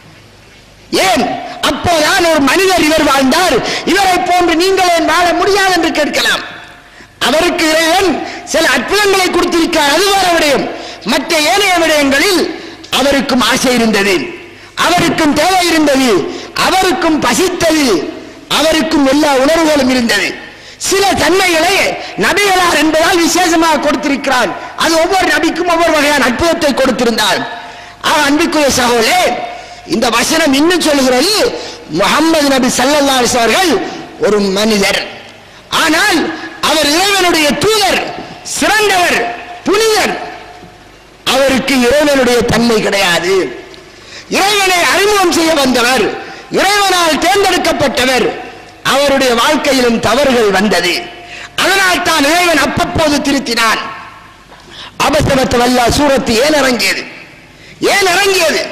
ஏன் அப்போதான் ஒரு மனிதர் இவர் வாழ்ந்தார் இவரை போன்று நீங்கள் ஏன் வாழ முடியாது என்று கேட்கலாம் அவருக்கு இறைவன் சில அற்புதங்களை கொடுத்திருக்கிறார் அது வேற விடயம் மற்ற ஏனைய விடயங்களில் அவருக்கும் ஆசை இருந்தது அவருக்கும் தேவை இருந்தது அவருக்கும் பசித்தது அவருக்கும் எல்லா உணர்வுகளும் இருந்தது சில தன்மைகளை நபிகளார் என்பதால் விசேஷமாக கொடுத்திருக்கிறார் அது ஒவ்வொரு நபிக்கும் ஒவ்வொரு வகையான அற்புதத்தை கொடுத்திருந்தார் ஆக அன்பிற்குரிய சகோதரே இந்த வசனம் இன்னும் சொல்கிறது முகமது நபி ஸல்லல்லாஹு அலைஹி அவர்கள் ஒரு மனிதர் ஆனால் அவர் இறைவனுடைய தூதர் சிறந்தவர் புனிதர் அவருக்கு இறைவனுடைய தன்மை கிடையாது இறைவனை அறிமுகம் செய்ய வந்தவர் இறைவனால் தேர்ந்தெடுக்கப்பட்டவர் அவருடைய வாழ்க்கையிலும் தவறுகள் வந்தது அதனால் தான் இறைவன் அப்பப்போது திருத்தினான் அபசமத்த வல்லா சூரத்து ஏன் இறங்கியது ஏன் இறங்கியது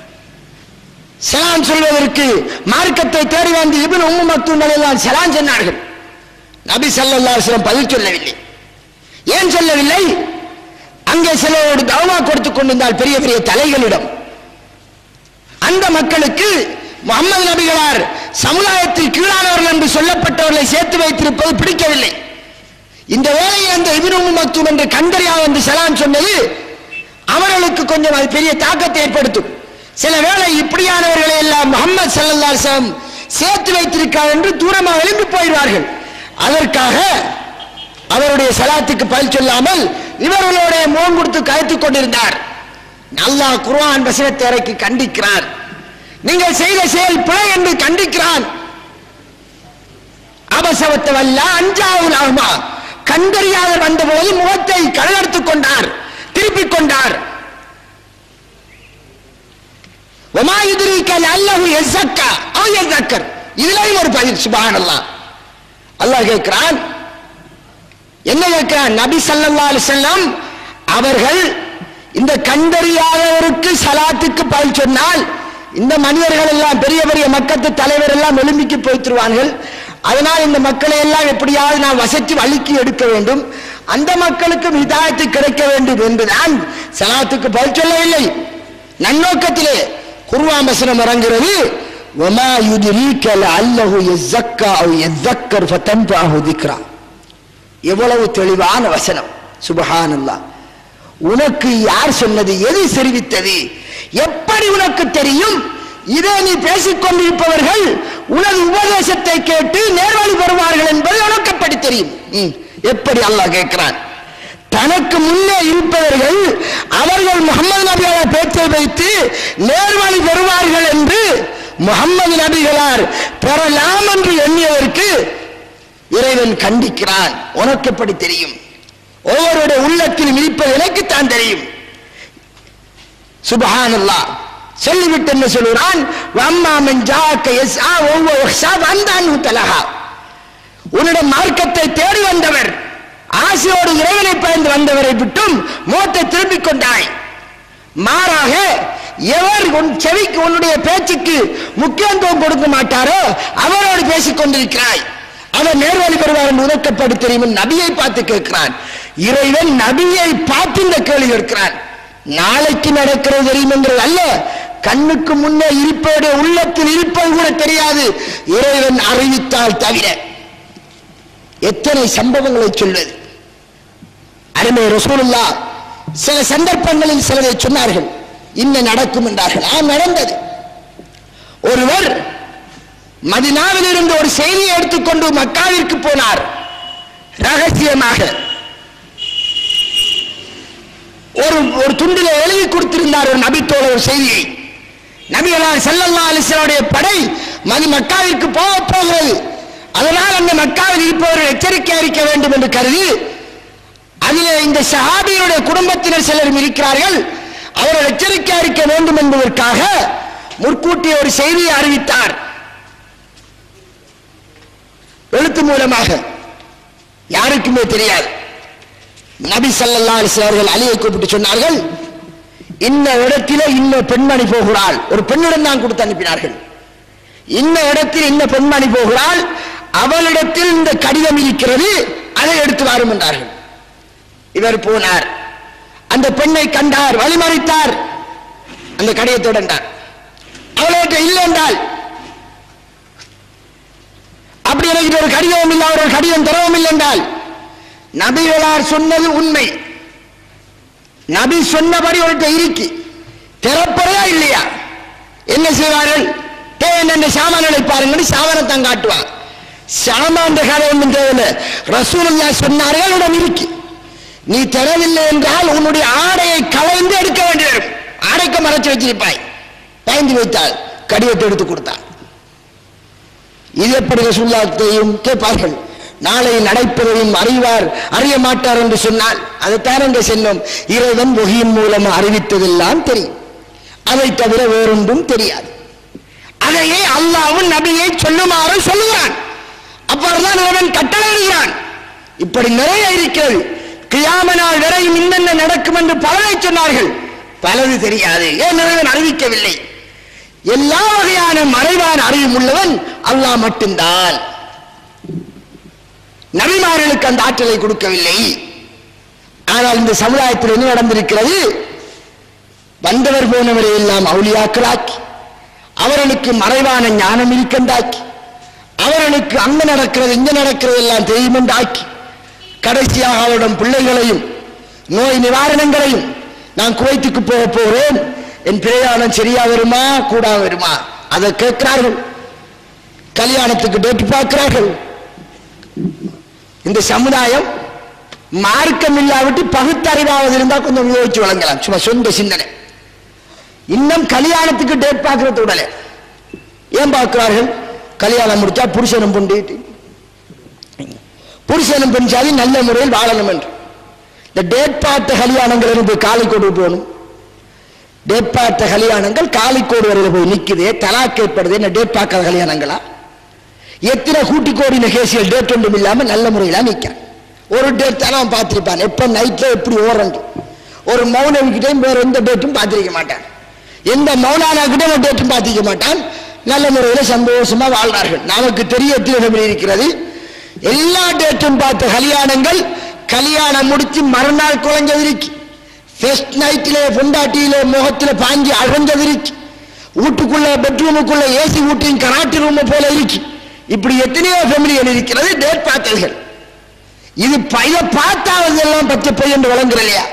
சலான் சொல்வதற்கு மார்க்கத்தை தேடி வந்து இபின் உம்மு மக்தூங்கள் எல்லாம் சலான் சொன்னார்கள் நபி ஸல்லல்லாஹு அலைஹி வஸல்லம் பதில் சொல்லவில்லை ஏன் சொல்லவில்லை அங்கே சிலரோடு தவமா கொடுத்துக் கொண்டிருந்தால் பெரிய பெரிய தலைகளிடம் அந்த மக்களுக்கு முகமது நபிகளார் சமுதாயத்தில் கீழானவர்கள் என்று சொல்லப்பட்டவர்களை சேர்த்து வைத்திருப்பது பிடிக்கவில்லை இந்த வேலையை அந்த இபின் உம்மு மக்தூம் என்று கண்டறியா என்று சலான் சொன்னது அவர்களுக்கு கொஞ்சம் அது பெரிய தாக்கத்தை ஏற்படுத்தும் சில வேளை இப்படியானவர்களை எல்லாம் முகமது சல்லல்லாஹு அலைஹி வஸல்லம் சேர்த்து வைத்திருக்கார் என்று தூரமாக எழும்பி போயிடுவார்கள் அதற்காக அவருடைய சலாத்துக்கு பதில் சொல்லாமல் இவர்களுடைய முகம் கொடுத்து கருத்துக் கொண்டிருந்தார் அல்லாஹ் குர்ஆன் வசனத்தை இறக்கி கண்டிக்கிறான் நீங்கள் செய்த செயல் பிழை என்று கண்டிக்கிறான் அபசவத்த வல்ல அஞ்சாவுல் ஆகுமா கண்டறியாதவர் வந்தபோது முகத்தை கடலெடுத்துக் கொண்டார் திருப்பிக் கொண்டார் ஒமா யுதிரிக்கல் அல்லஹு எஸ்ஸக்கா அவ் எஸ்ஸக்கர் இதுலயும் ஒரு பதில் சுபஹானல்லாஹ் அல்லாஹ் கேட்கிறான் என்ன கேட்கிறான் நபி ஸல்லல்லாஹு அலைஹி வஸல்லம் அவர்கள் இந்த கண்டறியாதவருக்கு சலாத்துக்கு பதில் சொன்னால் இந்த மனிதர்கள் எல்லாம் பெரிய பெரிய மக்கத்து தலைவர் எல்லாம் எழும்பிக்கு போய்த்துருவார்கள் அதனால் இந்த மக்களை எல்லாம் எப்படியாவது நான் வசத்தி வழிக்கு எடுக்க வேண்டும் அந்த மக்களுக்கும் ஹிதாயத்து கிடைக்க வேண்டும் என்றுதான் சலாத்துக்கு பதில் சொல்லவில்லை நன்னோக்கத்திலே குர்ஆன் வசனம் இறங்குகிறது وما يدريك لعله يزكى او يذكر فتنفعه ذكرى எவ்வளவு தெளிவான வசனம் சுபஹானல்லாஹ் உனக்கு யார் சொன்னது எது தெரிவித்தது எப்படி உனக்கு தெரியும் இதை நீ பேசிக் கொண்டிருப்பவர்கள் உனது உபதேசத்தை கேட்டு நேர்வழி பெறுவார்கள் என்பது உனக்கு எப்படி தெரியும் ம், எப்படி அல்லாஹ் கேட்கிறான் தனக்கு முன்னே இருப்பவர்கள் அவர்கள் முகமது நபியார பேச்சை வைத்து நேர்வழி பெறுவார்கள் என்று முகமது நபிகளார் பெறலாம் என்று எண்ணியதற்கு இறைவன் கண்டிக்கிறான் உனக்கு எப்படி தெரியும் ஒவ்வொருடைய உள்ளத்தில் இருப்பது எனக்குத்தான் தெரியும் சுபஹானல்லாஹ் சொல்லிவிட்டு என்ன சொல்கிறான் வம்மாமன் ஜாக்க எஸ்ஆ ஒவ்வொரு வஹ்ஷா வந்தான் தலஹா உன்னிடம் மார்க்கத்தை தேடி வந்தவர் ஆசையோடு இறைவனை பயந்து வந்தவரை விட்டும் மோத்தை திரும்பிக் கொண்டாய் மாறாக எவர் உன் செவிக்கு உன்னுடைய பேச்சுக்கு முக்கியத்துவம் கொடுக்க மாட்டாரோ அவரோடு பேசிக் கொண்டிருக்கிறாய் அவர் நேர்வழி பெறுவார் என்று உனக்கப்படி தெரியும் என்று நபியை பார்த்து கேட்கிறான் இறைவன் நபியை பார்த்து இந்த கேள்வி கேட்கிறான் நாளைக்கு நடக்கிறது தெரியும் என்கிறது அல்ல கண்ணுக்கு முன்னே இருப்பவருடைய உள்ளத்தில் இருப்பது கூட தெரியாது இறைவன் அறிவித்தால் தவிர எத்தனை சம்பவங்களை சொல்வது அருமை ரசூலுல்லா சில சந்தர்ப்பங்களில் சிலரை சொன்னார்கள் இன்ன நடக்கும் என்றார்கள் ஆம் நடந்தது ஒருவர் மதினாவில் இருந்து ஒரு செய்தியை எடுத்துக்கொண்டு மக்காவிற்கு போனார் ரகசியமாக ஒரு ஒரு துண்டில எழுதி கொடுத்திருந்தார் ஒரு நபித்தோட ஒரு செய்தியை நபிகளார் செல்லல்லா அலிஸ்வருடைய படை மதி மக்காவிற்கு போக போகிறது அதனால் அந்த மக்காவில் இருப்பவர்கள் எச்சரிக்கை அளிக்க வேண்டும் என்று கருதி அதிலே இந்த சஹாபியருடைய குடும்பத்தினர் சிலரும் இருக்கிறார்கள் அவர்கள் எச்சரிக்கை அளிக்க வேண்டும் என்பதற்காக முற்கூட்டிய ஒரு செய்தியை அறிவித்தார் எழுத்து மூலமாக யாருக்குமே தெரியாது நபி ஸல்லல்லாஹு அலைஹி வஸல்லம் அவர்கள் அலியை கூப்பிட்டு சொன்னார்கள் இன்ன இடத்திலே இன்ன பெண்மணி போகிறாள் ஒரு பெண்ணிடம் தான் கொடுத்து அனுப்பினார்கள் இன்ன இடத்தில் இன்ன பெண்மணி போகிறாள் அவளிடத்தில் இந்த கடிதம் இருக்கிறது அதை எடுத்து வாரும் என்றார்கள் இவர் போனார் அந்த பெண்ணை கண்டார் வழிமறித்தார் அந்த கடிதத்தோடு என்றார் அவளிட்ட இல்லை என்றால் அப்படி எனக்கு ஒரு கடிதம் இல்லை அவர் ஒரு கடிதம் தரவும் இல்லை என்றால் நபிகளார் சொன்னது உண்மை நபி சொன்னபடி அவர்கிட்ட இருக்கு திறப்பறையா இல்லையா என்ன செய்வார்கள் தேவன் என்ற சாமான்களை பாருங்கன்னு சாமானத்தான் காட்டுவான் சாமான் கதை ஒன்றும் தேவையில்லை ரசூலுல்லா சொன்னார்கள் உடன் இருக்கு நீ தரவில்லை என்றால் உன்னுடைய ஆடையை கலைந்து எடுக்க வேண்டி வரும் ஆடைக்கு மறைச்சு வச்சிருப்பாய் பயந்து வைத்தால் கடிதத்தை எடுத்து கொடுத்தான் இது எப்படி ரசூல்லாத்தையும் கேட்பார்கள் நாளை நடப்பதையும் அறிவார் அறிய மாட்டார் என்று சொன்னால் அதைத்தான் என்று சொன்னோம் இறைவன் ஒகியின் மூலம் அறிவித்ததெல்லாம் தெரியும் அதை தவிர வேறொன்றும் தெரியாது அதையே அல்லாவும் நபியை சொல்லுமாறு சொல்லுகிறான் அவ்வாறுதான் இறைவன் கட்டளையிடுகிறான் இப்படி நிறைய இருக்கிறது கியாம நாள் வரையும் இன்னென்ன நடக்கும் என்று பலரை சொன்னார்கள் பலது தெரியாது ஏன் இறைவன் அறிவிக்கவில்லை எல்லா வகையான மறைவான அறிவும் உள்ளவன் அல்லாஹ் மட்டும்தான் நபிமார்களுக்கு அந்த ஆற்றலை கொடுக்கவில்லை ஆனால் இந்த சமுதாயத்தில் என்ன நடந்திருக்கிறது வந்தவர் போனவரை எல்லாம் அவுளியாக்களாக்கி அவர்களுக்கு மறைவான ஞானம் இருக்கண்டாக்கி அவர்களுக்கு அங்க நடக்கிறது இங்க நடக்கிறது எல்லாம் தெரியுமென்றாக்கி கடைசியாக அவரிடம் பிள்ளைகளையும் நோய் நிவாரணங்களையும் நான் குவைத்துக்கு போக போகிறேன் என் பிரயாணம் சரியா வருமா கூடா வருமா அதை கேட்கிறார்கள் கல்யாணத்துக்கு டேட் பார்க்கிறார்கள் இந்த சமுதாயம் மார்க்கம் இல்லாவிட்டு பகுத்தறிவாவது இருந்தா கொஞ்சம் யோசிச்சு வழங்கலாம் சும்மா சொந்த சிந்தனை இன்னும் கல்யாணத்துக்கு டேட் பார்க்கறது உடல ஏன் பார்க்கிறார்கள் கல்யாணம் முடிச்சா புருஷனும் பொண்டிட்டு புருஷனும் பெண்சாதி நல்ல முறையில் வாழணும் என்று இந்த டேட் பார்த்த கல்யாணங்கள் இருந்து காலிக்கோடு போகணும் டேட் பார்த்த கல்யாணங்கள் காலிக்கோடு வரையில் போய் நிக்குதே தலாக் ஏற்படுது என்ன டேட் பார்க்காத கல்யாணங்களா எத்தனை கூட்டி கோடின கேசியல் டேட் ஒன்றும் இல்லாம நல்ல முறையில நிக்க ஒரு டேட் தானே அவன் பார்த்திருப்பான் எப்ப நைட்ல எப்படி ஓரண்டு ஒரு மௌனவிக்கிட்டையும் வேற எந்த டேட்டும் பார்த்திருக்க மாட்டான் எந்த மௌனானா கிட்ட டேட்டும் பார்த்திருக்க மாட்டான் நல்ல முறையில சந்தோஷமா வாழ்றார்கள் நமக்கு தெரிய எத்தனை இருக்கிறது எல்லா டேட்டும் பார்த்த கல்யாணங்கள் கல்யாணம் முடிச்சு மறுநாள் குழஞ்சதிருக்கு ஃபர்ஸ்ட் நைட்டிலே பொண்டாட்டியிலே முகத்தில பாஞ்சி அழஞ்சதிருக்கு வீட்டுக்குள்ள பெட்ரூமுக்குள்ள ஏசி ஊட்டியும் கராட்டி ரூம் போல இருக்கு இப்படி எத்தனையோ ஃபேமிலிகள் இருக்கிறது டேட் பார்த்தல்கள் இது ப- இதை பார்த்தாவது எல்லாம் பச்சை பொய் என்று விளங்குற இல்லையா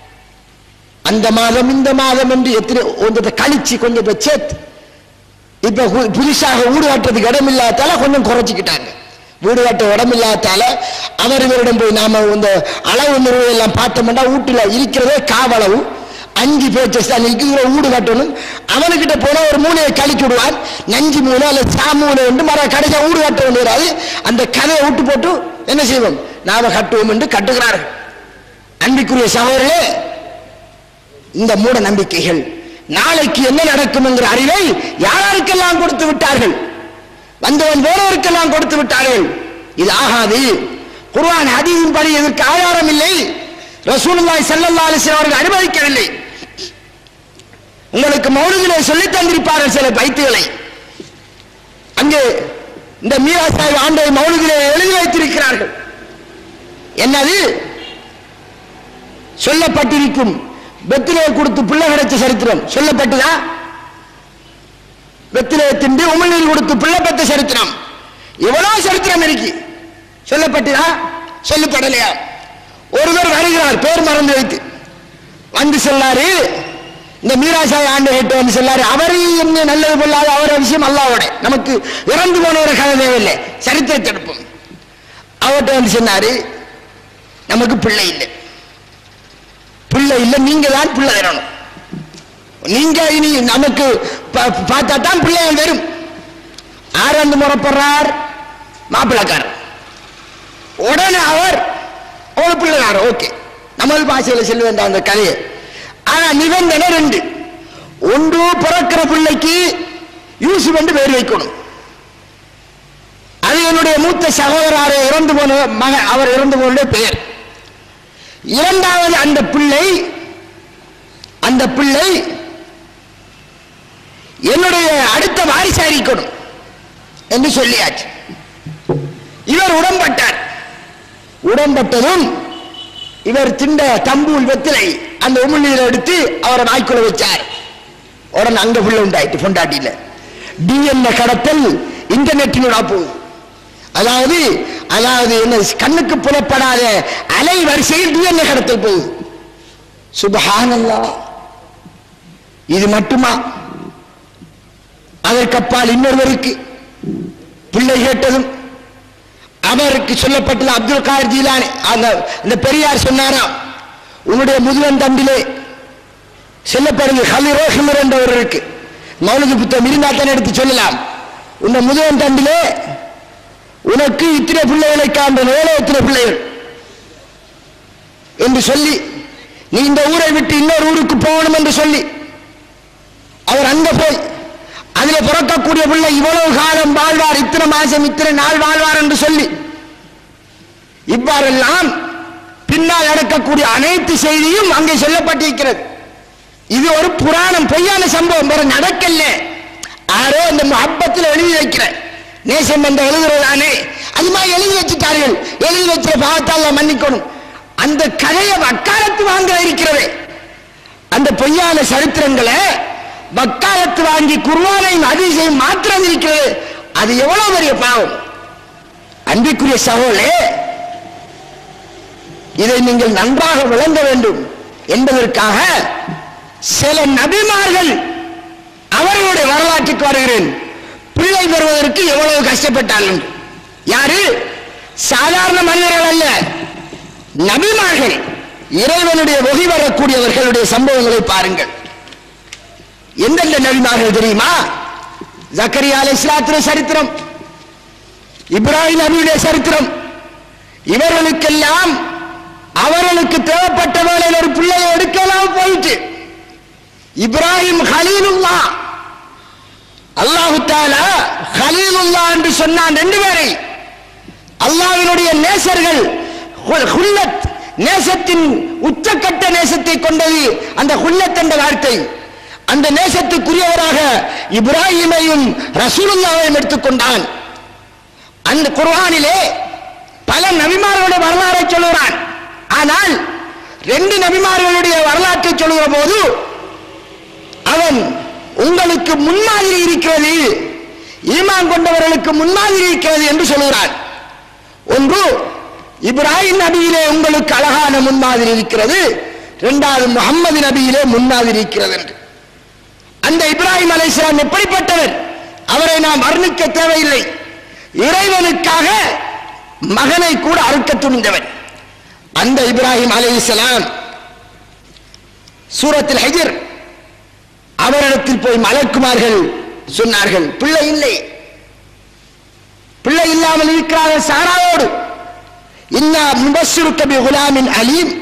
அந்த மாதம் இந்த மாதம் என்று எத்தனை கொஞ்சத்தை கழிச்சு கொஞ்சத்தை சேர்த்து இப்ப கு- புதுசாக வீடு கட்டுறதுக்கு இடம் இல்லாதால கொஞ்சம் குறைச்சிக்கிட்டாங்க வீடு கட்ட இடம் இல்லாதால அவர் இவரிடம் போய் நாம இந்த அளவு நிறுவ எல்லாம் பார்த்தோம்னா வீட்டுல இருக்கிறதே காவளவு அஞ்சு பேச்சஸ் தான் இருக்கிற வீடு கட்டணும் அவனுக்கிட்ட போனா ஒரு மூலையை கழிச்சு விடுவான் நஞ்சு மூணு அல்ல சா மூணு என்று மர கடைசியா வீடு கட்ட வேண்டியது அந்த கதையை விட்டு போட்டு என்ன செய்வோம் நாம கட்டுவோம் என்று கட்டுகிறார்கள் அன்பிற்குரிய சகோதரர்களே இந்த மூட நம்பிக்கைகள் நாளைக்கு என்ன நடக்கும் என்கிற அறிவை யாராருக்கெல்லாம் கொடுத்து விட்டார்கள் வந்தவன் வேறொருக்கெல்லாம் கொடுத்து விட்டார்கள் இது ஆகாது குர்ஆன் ஹதீஸின் படி இதற்கு ஆதாரம் இல்லை ரசூலுல்லாஹி ஸல்லல்லாஹு அலைஹி வஸல்லம் அவர்கள் அனுமதிக்கவில்லை உங்களுக்கு மௌலிதிலே சொல்லித் தந்திருப்பார்கள் சில பைத்துகளை அங்கே இந்த மீரா சாஹிப் ஆண்டை மௌலிதிலே எழுதி வைத்திருக்கிறார்கள் என்னது சொல்லப்பட்டிருக்கும் பெத்திலே கொடுத்து பிள்ளை கிடைச்ச சரித்திரம் சொல்லப்பட்டுதா வெத்திலே திண்டு உமிழ்நீர் கொடுத்து பிள்ளை பெத்த சரித்திரம் எவ்வளவு சரித்திரம் இருக்கு சொல்லப்பட்டதா சொல்லப்படலையா ஒருவர் வருகிறார் பேர் மறந்து வைத்து வந்து சொல்லாரு இந்த மீராசாய் ஆண்டு கேட்டு வந்து சொல்லாரு அவர் என்ன நல்லது கொள்ளாத அவர விஷயம் அல்லாவோட நமக்கு இறந்து போனவரை கதை தேவையில்லை சரித்திரத்தை எடுப்போம் அவர்கிட்ட வந்து சொன்னாரு நமக்கு பிள்ளை இல்லை பிள்ளை இல்லை நீங்க தான் பிள்ளை தரணும் நீங்க இனி நமக்கு பா- பார்த்தா தான் பிள்ளைகள் வரும் யார் வந்து முறைப்படுறார் மாப்பிள்ளக்காரர் உடனே அவர் ஒரு பிள்ளைக்காரர் ஓகே நமது பாஷையில் சொல்ல வேண்டாம் அந்த கதையை ஆனா நிபந்தனை ரெண்டு ஒன்று பிறக்கிற பிள்ளைக்கு யூசுப் என்று பேர் வைக்கணும் அது என்னுடைய மூத்த சகோதரர் இறந்து போன மக அவர் இறந்து போன பெயர் இரண்டாவது அந்த பிள்ளை அந்த பிள்ளை என்னுடைய அடுத்த வாரிசா இருக்கணும் என்று சொல்லியாச்சு இவர் உடம்பட்டார் உடம்பட்டதும் இவர் திண்ட தம்பூல் வெத்திலை அந்த உமிழ்நீரை எடுத்து அவரை நாய்க்குள்ள வச்சார் உடனே அங்க புள்ள உண்டாயிட்டு பொண்டாட்டியில டிஎன்ஏ கடத்தல் இன்டர்நெட்டினோட போகுது அதாவது அதாவது என்ன கண்ணுக்கு புலப்படாத அலை வரிசையில் டிஎன்ஏ கடத்தல் போகுது சுபஹானல்லாஹ் இது மட்டுமா அதற்கப்பால் இன்னொருவருக்கு பிள்ளை கேட்டதும் அவருக்கு சொல்லப்பட்டது அப்துல் கார் ஜீலானி அந்த அந்த பெரியார் சொன்னாராம் உன்னுடைய முதுவன் தண்டிலே சொல்லப்படுது ஹலிரோ ஹிமர் என்றவர் இருக்கு மௌனது புத்தகம் இருந்தால் தானே எடுத்து சொல்லலாம் உன்னை முதுவன் தண்டிலே உனக்கு இத்தனை பிள்ளைகளை காண்பன் எவ்வளவு இத்தனை பிள்ளைகள் என்று சொல்லி நீ இந்த ஊரை விட்டு இன்னொரு ஊருக்கு போகணும் என்று சொல்லி அவர் அங்க போய் அதுல பிறக்கக்கூடிய பிள்ளை இவ்வளவு காலம் வாழ்வார் இத்தனை மாசம் இத்தனை நாள் வாழ்வார் என்று சொல்லி இவ்வாறெல்லாம் பின்னால் நடக்கக்கூடிய அனைத்து செய்தியும் அங்கே சொல்லப்பட்டிருக்கிறது இது ஒரு புராணம் பொய்யான சம்பவம் வேற நடக்கல யாரோ அந்த அப்பத்தில் எழுதி வைக்கிற நேசம் என்ற எழுதுறதானே அது மாதிரி எழுதி வச்சுட்டார்கள் எழுதி வச்ச பாவத்தால் மன்னிக்கணும் அந்த கதையை வக்காலத்து வாங்க இருக்கிறது அந்த பொய்யான சரித்திரங்களை வக்காலத்து வாங்கி குர்வானையும் அதிசயம் மாற்றம் இருக்கிறது அது எவ்வளவு பெரிய பாவம் அன்பிற்குரிய சகோலே இதை நீங்கள் நன்றாக விளங்க வேண்டும் என்பதற்காக சில நபிமார்கள் அவர்களுடைய வரலாற்றுக்கு வருகிறேன் பிள்ளை பெறுவதற்கு எவ்வளவு கஷ்டப்பட்டார்கள் யாரு சாதாரண மனிதர்கள் அல்ல நபிமார்கள் இறைவனுடைய ஒகி வரக்கூடியவர்களுடைய சம்பவங்களை பாருங்கள் எந்தெந்த நபிமார்கள் தெரியுமா ஜக்கரியா அலை சரித்திரம் இப்ராஹிம் நபியுடைய சரித்திரம் இவர்களுக்கெல்லாம் அவர்களுக்கு தேவைப்பட்ட வேளையில் ஒரு பிள்ளையை எடுக்கலாம் போயிட்டு இப்ராஹிம் ஹலீலுல்லா அல்லாஹு தாலா ஹலீலுல்லா என்று சொன்னான் ரெண்டு பேரை அல்லாஹ்வினுடைய நேசர்கள் ஹுல்- ஹுல்லத் நேசத்தின் உச்சக்கட்ட நேசத்தை கொண்டது அந்த ஹுல்லத் என்ற வார்த்தை அந்த நேசத்துக்குரியவராக இப்ராஹிமையும் ரசூலுல்லாவையும் எடுத்துக்கொண்டான் அந்த குர்ஆனிலே பல நபிமார்களுடைய வரலாறை சொல்லுகிறான் ஆனால் ரெண்டு நபிமார்களுடைய வரலாற்றை சொல்லுகிற போது அவன் உங்களுக்கு முன்மாதிரி இருக்கிறது ஈமான் கொண்டவர்களுக்கு முன்மாதிரி இருக்கிறது என்று சொல்லுகிறான் ஒன்று இப்ராஹிம் நபியிலே உங்களுக்கு அழகான முன்மாதிரி இருக்கிறது இரண்டாவது முகம்மது நபியிலே முன்மாதிரி இருக்கிறது என்று அந்த இப்ராஹிம் அலைஹிஸ்ஸலாம் எப்படிப்பட்டவர் அவரை நாம் வர்ணிக்க தேவையில்லை இறைவனுக்காக மகனை கூட அறுக்க துணிந்தவன் அந்த இப்ராஹிம் அலைஹிஸ்ஸலாம் சூரத்தில் ஹஜர் அவரிடத்தில் போய் மலக்குமார்கள் சொன்னார்கள் பிள்ளை இல்லை பிள்ளை இல்லாமல் இருக்கிறார்கள் சாராவோடு இன்னா முபஸ்ஸிருக்க பி குலாமின் அலீம்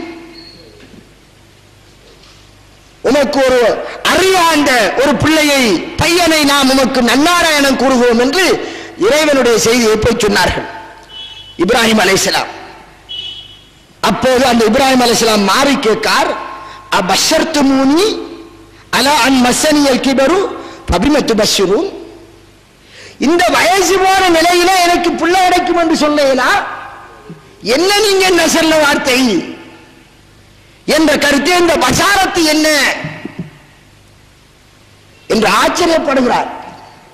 உமக்கு ஒரு அறிவாண்ட ஒரு பிள்ளையை பையனை நாம் உமக்கு நன்னாராயணம் கூறுவோம் என்று இறைவனுடைய செய்தியை போய் சொன்னார்கள் இப்ராஹிம் அலைஹிஸ்ஸலாம் அப்போது அந்த இப்ராஹிம் அலைஹிஸ்ஸலாம் மாறி கேட்கார் அபஷர்த்து மூனி அலா அன் மசனியல் கிபரு பபிமத்து பஷரும் இந்த வயசு போன நிலையில எனக்கு பிள்ளை கிடைக்கும் என்று சொல்லலா என்ன நீங்க என்ன சொல்ல வார்த்தை என்ற கருத்து இந்த பசாரத்து என்ன என்று ஆச்சரியப்படுகிறார்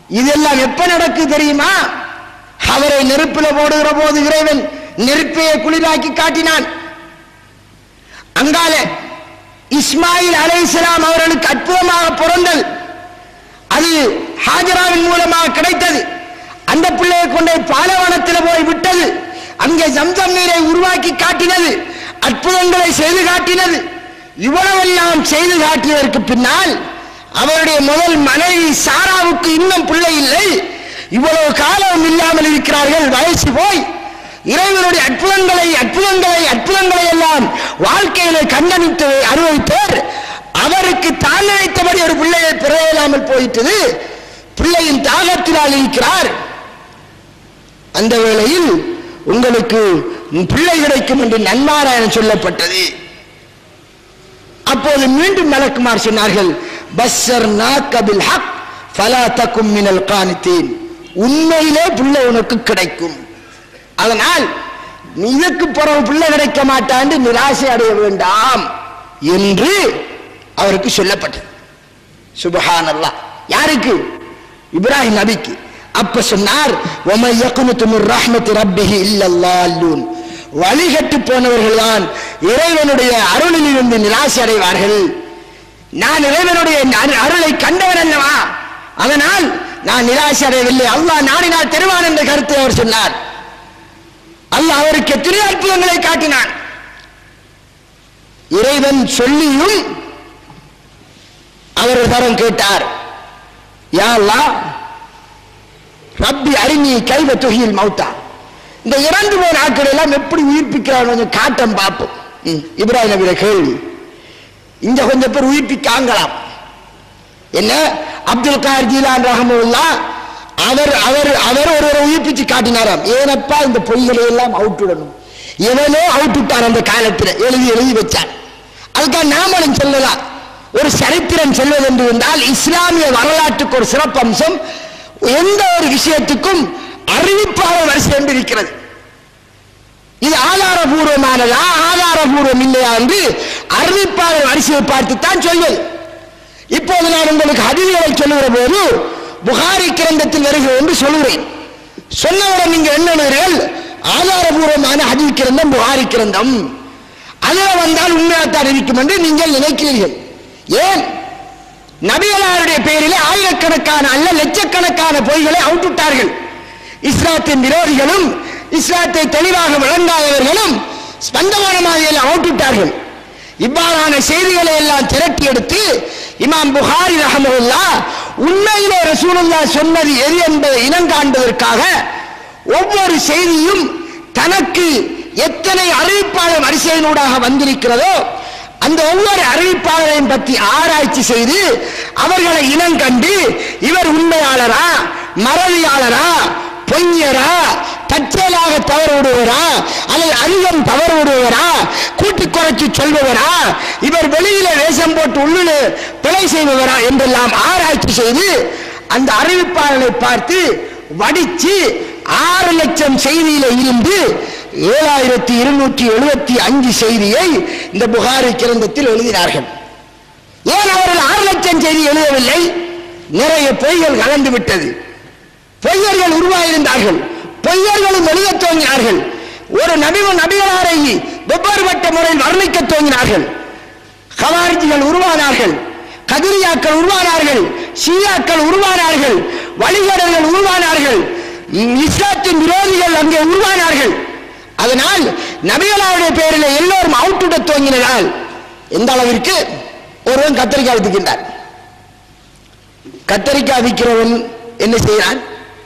இதெல்லாம் எப்ப நடக்கு தெரியுமா அவரை நெருப்பில போடுகிற போது இறைவன் நெருப்பையை குளிராக்கி காட்டினான் அங்கால இஸ்மாயில் அலைஹிஸ்ஸலாம் அவர்களுக்கு அற்புதமாக பிறந்தது அது ஹாஜராவின் மூலமாக கிடைத்தது அந்த பிள்ளையை கொண்டே பாலைவனத்தில் போய் விட்டது அங்கே ஜம்சம் நீரை உருவாக்கி காட்டினது அற்புதங்களை செய்து காட்டினது இவ்வளவெல்லாம் செய்து காட்டியதற்கு பின்னால் அவருடைய முதல் மனைவி சாராவுக்கு இன்னும் பிள்ளை இல்லை இவ்வளவு காலம் இல்லாமல் இருக்கிறார்கள் வயசு போய் இறைவனுடைய அற்புதங்களை அற்புதங்களை அற்புதங்களை எல்லாம் வாழ்க்கையில கண்டனித்து அனுபவித்தார் அவருக்கு தான் நினைத்தபடி ஒரு பிள்ளையை பெற இயலாமல் போயிட்டது பிள்ளையின் தாகத்தினால் இருக்கிறார் அந்த வேளையில் உங்களுக்கு பிள்ளை கிடைக்கும் என்று நன்மாராயணம் சொல்லப்பட்டது அப்போது மீண்டும் மலக்குமார் சொன்னார்கள் பஸ்ஸர் நாக்கபில் ஹக் ஃபலா தக்கும் மினல் கானித்தீன் உண்மையிலே பிள்ளை உனக்கு கிடைக்கும் அதனால் நீ இதற்கு பிறகு பிள்ளை கிடைக்க மாட்டாண்டு நிராசை அடைய வேண்டாம் என்று அவருக்கு சொல்லப்பட்டது சுபஹான் அல்லாஹ் யாருக்கு இப்ராஹிம் நபிக்கு அப்ப சொன்னார் ஒமை யக்குனுத்து மிர் ரஹ்மத்தி ரப்பிஹி இல்லல்லால்லூன் வழிகட்டு போனவர்கள் தான் இறைவனுடைய அருளில் இருந்து நிராசை அடைவார்கள் நான் இறைவனுடைய அரு- அருளை கண்டவன் அல்லவா அதனால் நான் நிராசை அடையவில்லை அல்லாஹ் நாடினால் தருவான் என்ற கருத்தை அவர் சொன்னார் அல்லாஹ் அவருக்கு எத்தனை அற்புதங்களை காட்டினான் இறைவன் சொல்லியும் அவர் ஒரு தரம் கேட்டார் யா அல்லாஹ் ரப்பி அரிணி கைவ தொகையில் மௌத்தா இந்த இறந்து போன ஆட்கள் எல்லாம் எப்படி உயிர்ப்பிக்கிறார் கொஞ்சம் காட்டம் பார்ப்போம் ம், இப்ராஹிம் நபியில கேள்வி இங்க கொஞ்சம் பேர் உயிர்ப்பிக்காங்களாம் என்ன அப்துல் கார் ஜீலான் ரஹமுல்லா அவர் அவர் அவர் ஒருவரை உயிர்ப்பிச்சு காட்டினாராம் ஏனப்பா இந்த பொய்களை எல்லாம் அவுட்டுடணும் எவனோ அவுட்டுட்டான் அந்த காலத்தில் எழுதி எழுதி வச்சான் அதுக்காக நாமளும் சொல்லலாம் ஒரு சரித்திரம் சொல்வது என்று இருந்தால் இஸ்லாமிய வரலாற்றுக்கு ஒரு சிறப்பம்சம் எந்த ஒரு விஷயத்துக்கும் அறிவிப்பாளர் வரிசை என்று இருக்கிறது இது ஆதாரபூர்வமானதா ஆதாரபூர்வம் இல்லையா என்று அறிவிப்பாளர் வரிசையை பார்த்துத்தான் சொல்வது இப்போது நான் உங்களுக்கு ஹதீகளை சொல்லுகிற போது புகாரி கிரந்தத்தில் வருகிறது என்று சொல்கிறேன் சொன்னவுடன் நீங்க என்ன எழுதுகிறீர்கள் ஆதாரபூர்வமான ஹதீஸ் கிரந்தம் புகாரி கிரந்தம் அதில் வந்தால் உண்மையாத்தான் இருக்கும் என்று நீங்கள் நினைக்கிறீர்கள் ஏன் நபிகளாருடைய பெயரிலே ஆயிரக்கணக்கான அல்ல லட்சக்கணக்கான பொய்களை அவுட்டுட்டார்கள் இஸ்லாத்தின் விரோதிகளும் இஸ்லாத்தை தெளிவாக விளங்காதவர்களும் ஸ்பந்தமான மாதிரியில் அவுட்டுட்டார்கள் இவ்வாறான செய்திகளை எல்லாம் திரட்டி எடுத்து இமாம் புகாரி ரஹமுல்லா உண்மையிலே ரசூலுல்லா சொன்னது எது என்பதை இனங்காண்பதற்காக ஒவ்வொரு செய்தியும் தனக்கு எத்தனை அறிவிப்பாளர் வரிசையினூடாக வந்திருக்கிறதோ அந்த ஒவ்வொரு அறிவிப்பாளரையும் பற்றி ஆராய்ச்சி செய்து அவர்களை இனங்கண்டு இவர் உண்மையாளரா மறதியாளரா பொய்யரா தற்செயலாக தவறு விடுவரா அல்லது அதிகம் தவறு விடுவரா கூட்டி குறைச்சி சொல்பவரா இவர் வெளியில வேஷம் போட்டு உள்ளுல பிழை செய்பவரா என்றெல்லாம் ஆராய்ச்சி செய்து அந்த அறிவிப்பாளரை பார்த்து வடிச்சு ஆறு லட்சம் செய்தியில இருந்து ஏழாயிரத்தி இருநூற்றி எழுபத்தி அஞ்சு செய்தியை இந்த புகாரி கிரந்தத்தில் எழுதினார்கள் ஏன் அவர்கள் ஆறு லட்சம் செய்தி எழுதவில்லை நிறைய பொய்கள் கலந்து விட்டது பொய்யர்கள் உருவாயிருந்தார்கள் பொய்யர்களும் எழுத துவங்கினார்கள் ஒரு நபிவு நபிகளாரை வெவ்வேறுபட்ட முறையில் வர்ணிக்க துவங்கினார்கள் கவாரிஜிகள் உருவானார்கள் கதிரியாக்கள் உருவானார்கள் ஷியாக்கள் உருவானார்கள் வழிகடர்கள் உருவானார்கள் ம், இஸ்லாத்தின் விரோதிகள் அங்கே உருவானார்கள் அதனால் நபிகளாருடைய பெயரில் எல்லோரும் அவுட்டுட துவங்கினால் எந்த அளவிற்கு ஒருவன் கத்தரிக்காய் வித்துக்கின்றார் கத்தரிக்காய் விற்கிறவன் என்ன செய்கிறான்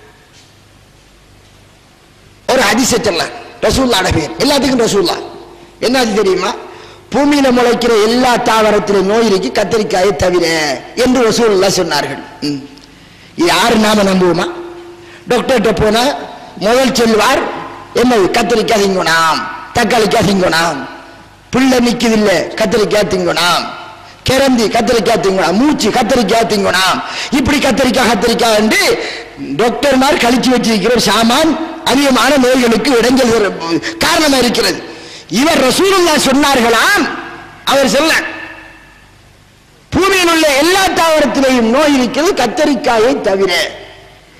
ஒரு ஹதீஸை சொல்லலாம் ரசூல்லாட பேர் எல்லாத்துக்கும் ரசூல்லா என்னது தெரியுமா பூமியில முளைக்கிற எல்லா தாவரத்திலும் நோய் இருக்கு கத்தரிக்காயை தவிர என்று ரசூல்லா சொன்னார்கள் ம். இது யாரு நாம நம்புவோமா டாக்டர்கிட்ட போனா முதல் சொல்வார் என்னது கத்தரிக்காய் திங்கணும் தக்காளிக்காய் திங்கணும் பிள்ளை நிக்குதில்ல கத்தரிக்காய் திங்கணும் கிரந்தி கத்தரிக்காய் திங்கணும் மூச்சு கத்தரிக்காய் திங்கணும் இப்படி கத்தரிக்காய் கத்தரிக்காய் என்று டாக்டர்மார் கழிச்சு வச்சிருக்கிற ஒரு சாமான் அதிகமான நோய்களுக்கு இடைஞ்சல் தர- காரணமா இருக்கிறது இவர் ரசூலுல்லா சொன்னார்களாம் அவர் சொல்ல பூமியில் உள்ள எல்லா தாவரத்திலேயும் நோய் இருக்கிறது கத்தரிக்காயை தவிர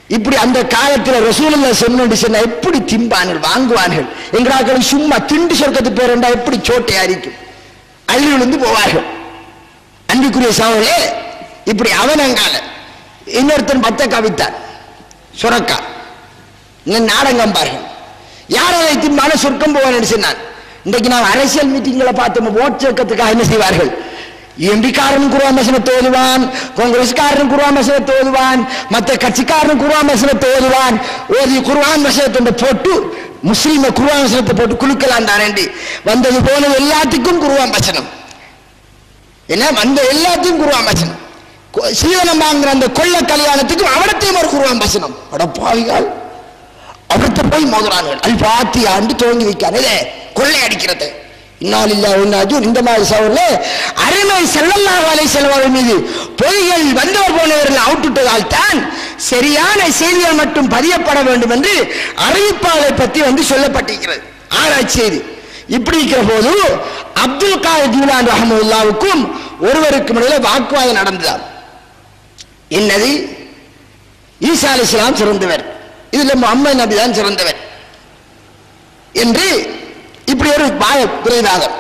இப்படி அந்த காலத்துல ரசூலுல்லா சொன்னு சொன்னா எப்படி திம்பார்கள் வாங்குவார்கள் எங்களாக்கள் சும்மா திண்டு சொர்க்கத்துக்கு போறா எப்படி சோட்டையா இருக்கும் அள்ளி விழுந்து போவார்கள் அன்புக்குரிய சோழே இப்படி அவனங்கால இன்னொருத்தன் பத்த கவித்தான் சுரக்கா இன்னும் நாடகம் பாருங்க யார் அதை திம்பான சொர்க்கம் போவான்னு சொன்னான் இன்றைக்கு நாம் அரசியல் மீட்டிங்களை பார்த்தோம் ஓட் சேர்க்கத்துக்காக என்ன செய்வார்கள் எம்பிக்காரனும் குருவான் வசனத்தை ஓதுவான் காங்கிரஸ்காரனும் குருவான் வசனத்தை ஓதுவான் மற்ற கட்சிக்காரனும் குருவான் வசனத்தை ஓதுவான் ஓதி குருவான் வசனத்தை போட்டு முஸ்லீம குருவான் வசனத்தை போட்டு குலுக்கலாம் தானேண்டி வந்தது போனது எல்லாத்துக்கும் குருவான் வசனம் என்ன வந்த எல்லாத்தையும் குருவான் வசனம் கொ- சீதனம் வாங்குற அந்த கொள்ள கல்யாணத்துக்கும் அவடத்தையும் ஒரு குருவான் வசனம் அட பாவிகள் அவர்கிட்ட போய் மோதுறார்கள் அல் பாத்தி ஆண்டு துவங்கி வைக்காரு இதே கொள்ளை அடிக்கிறது இன்னால் இல்லா ஒன்னாஜு இந்த மாதிரி சவர்ல அருமை செல்லல்லாஹு அலைஹி செல்வாவின் மீது பொய்கள் வந்தவர் போனவர்கள் அவுட்டுட்டதால் தான் சரியான செய்திகள் மட்டும் பதியப்பட வேண்டும் என்று அறிவிப்பாளரை பற்றி வந்து சொல்லப்பட்டிருக்கிறது ஆராய்ச்சி செய்தி இப்படி இருக்கிற போது அப்துல் காதர் ஜீலான் ரஹமுல்லாவுக்கும் ஒருவருக்கும் இடையில வாக்குவாதம் நடந்ததாம் என்னது ஈசா அலி இஸ்லாம் சிறந்தவர் இதுல முகமது நபி தான் சிறந்தவர் என்று இப்படி ஒரு வாய பிரேதாதம்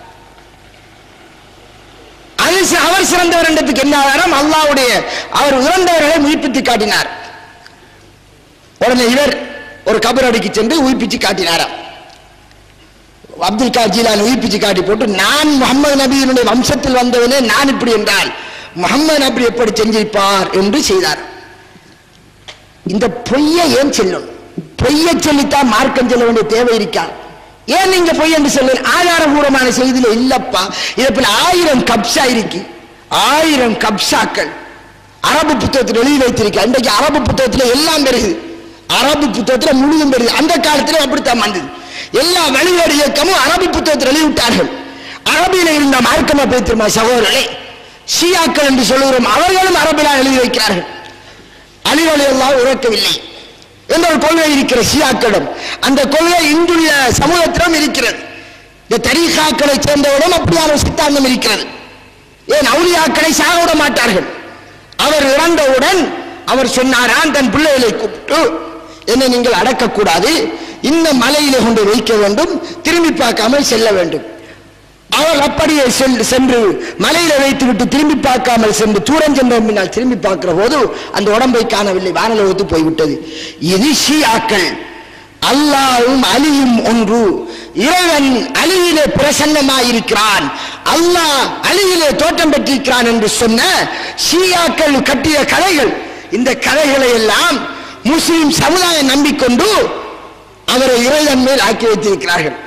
அது சி- அவர் சிறந்தவர் என்றதுக்கு என்ன ஆதாரம் அல்லாவுடைய அவர் இறந்தவர்களை உயிர்ப்பித்து காட்டினார் உடனே இவர் ஒரு கபர் அடிக்கு சென்று உயிர்ப்பிச்சு காட்டினாராம் அப்துல் கார் ஜீலான் உயிர்ப்பிச்சு காட்டி போட்டு நான் முகமது நபியினுடைய வம்சத்தில் வந்தவனே நான் இப்படி என்றால் முகமது நபி எப்படி செஞ்சிருப்பார் என்று செய்தார் இந்த பொய்யை ஏன் சொல்லணும் பொய்யை சொல்லித்தான் மார்க்கம் சொல்ல வேண்டிய தேவை இருக்கா ஏன் நீங்க பொய் என்று சொல்ல ஆதாரபூர்வமான செய்தியில இல்லப்பா இதை போல ஆயிரம் கப்சா இருக்கு ஆயிரம் கப்சாக்கள் அரபு புத்தகத்தில் எழுதி வைத்திருக்க இன்றைக்கு அரபு புத்தகத்துல எல்லாம் பெருகுது அரபு புத்தகத்துல முழுதும் பெருகுது அந்த காலத்துல அப்படித்தான் வந்தது எல்லா வழிபாடு இயக்கமும் அரபு புத்தகத்தில் எழுதிவிட்டார்கள் அரபியில இருந்த மார்க்கமா பேத்திருமா சகோதரர்களே ஷியாக்கள் என்று சொல்லுகிறோம் அவர்களும் அரபிலா எழுதி வைக்கிறார்கள் அலிவலை எல்லாம் உறக்கவில்லை என்ற ஒரு கொள்கை இருக்கிற ஷியாக்களிடம் அந்த கொள்கை இன்றுள்ள சமூகத்திடம் இருக்கிறது இந்த தரீகாக்களை சேர்ந்தவரிடம் அப்படியான ஒரு சித்தாந்தம் இருக்கிறது ஏன் அவுலியாக்களை சாக விட மாட்டார்கள் அவர் இறந்தவுடன் அவர் சொன்னாராம் தன் பிள்ளைகளை கூப்பிட்டு என்னை நீங்கள் அடக்கக்கூடாது இந்த மலையிலே கொண்டு வைக்க வேண்டும் திரும்பி பார்க்காமல் செல்ல வேண்டும் அவர் அப்படியே செல் சென்று மலையில வைத்துவிட்டு திரும்பி பார்க்காமல் சென்று தூரம் சென்ற பின்னால் திரும்பி பார்க்கிற போது அந்த உடம்பை காணவில்லை வானலோகத்து போய்விட்டது இது ஷியாக்கள் அல்லாவும் அலியும் ஒன்று இறைவன் அலியிலே பிரசன்னமாயிருக்கிறான் அல்லாஹ் அலியிலே தோற்றம் பெற்றிருக்கிறான் என்று சொன்ன ஷியாக்கள் கட்டிய கதைகள் இந்த கதைகளை எல்லாம் முஸ்லிம் சமுதாயம் நம்பிக்கொண்டு அவரை இறைவன் மேல் ஆக்கி வைத்திருக்கிறார்கள்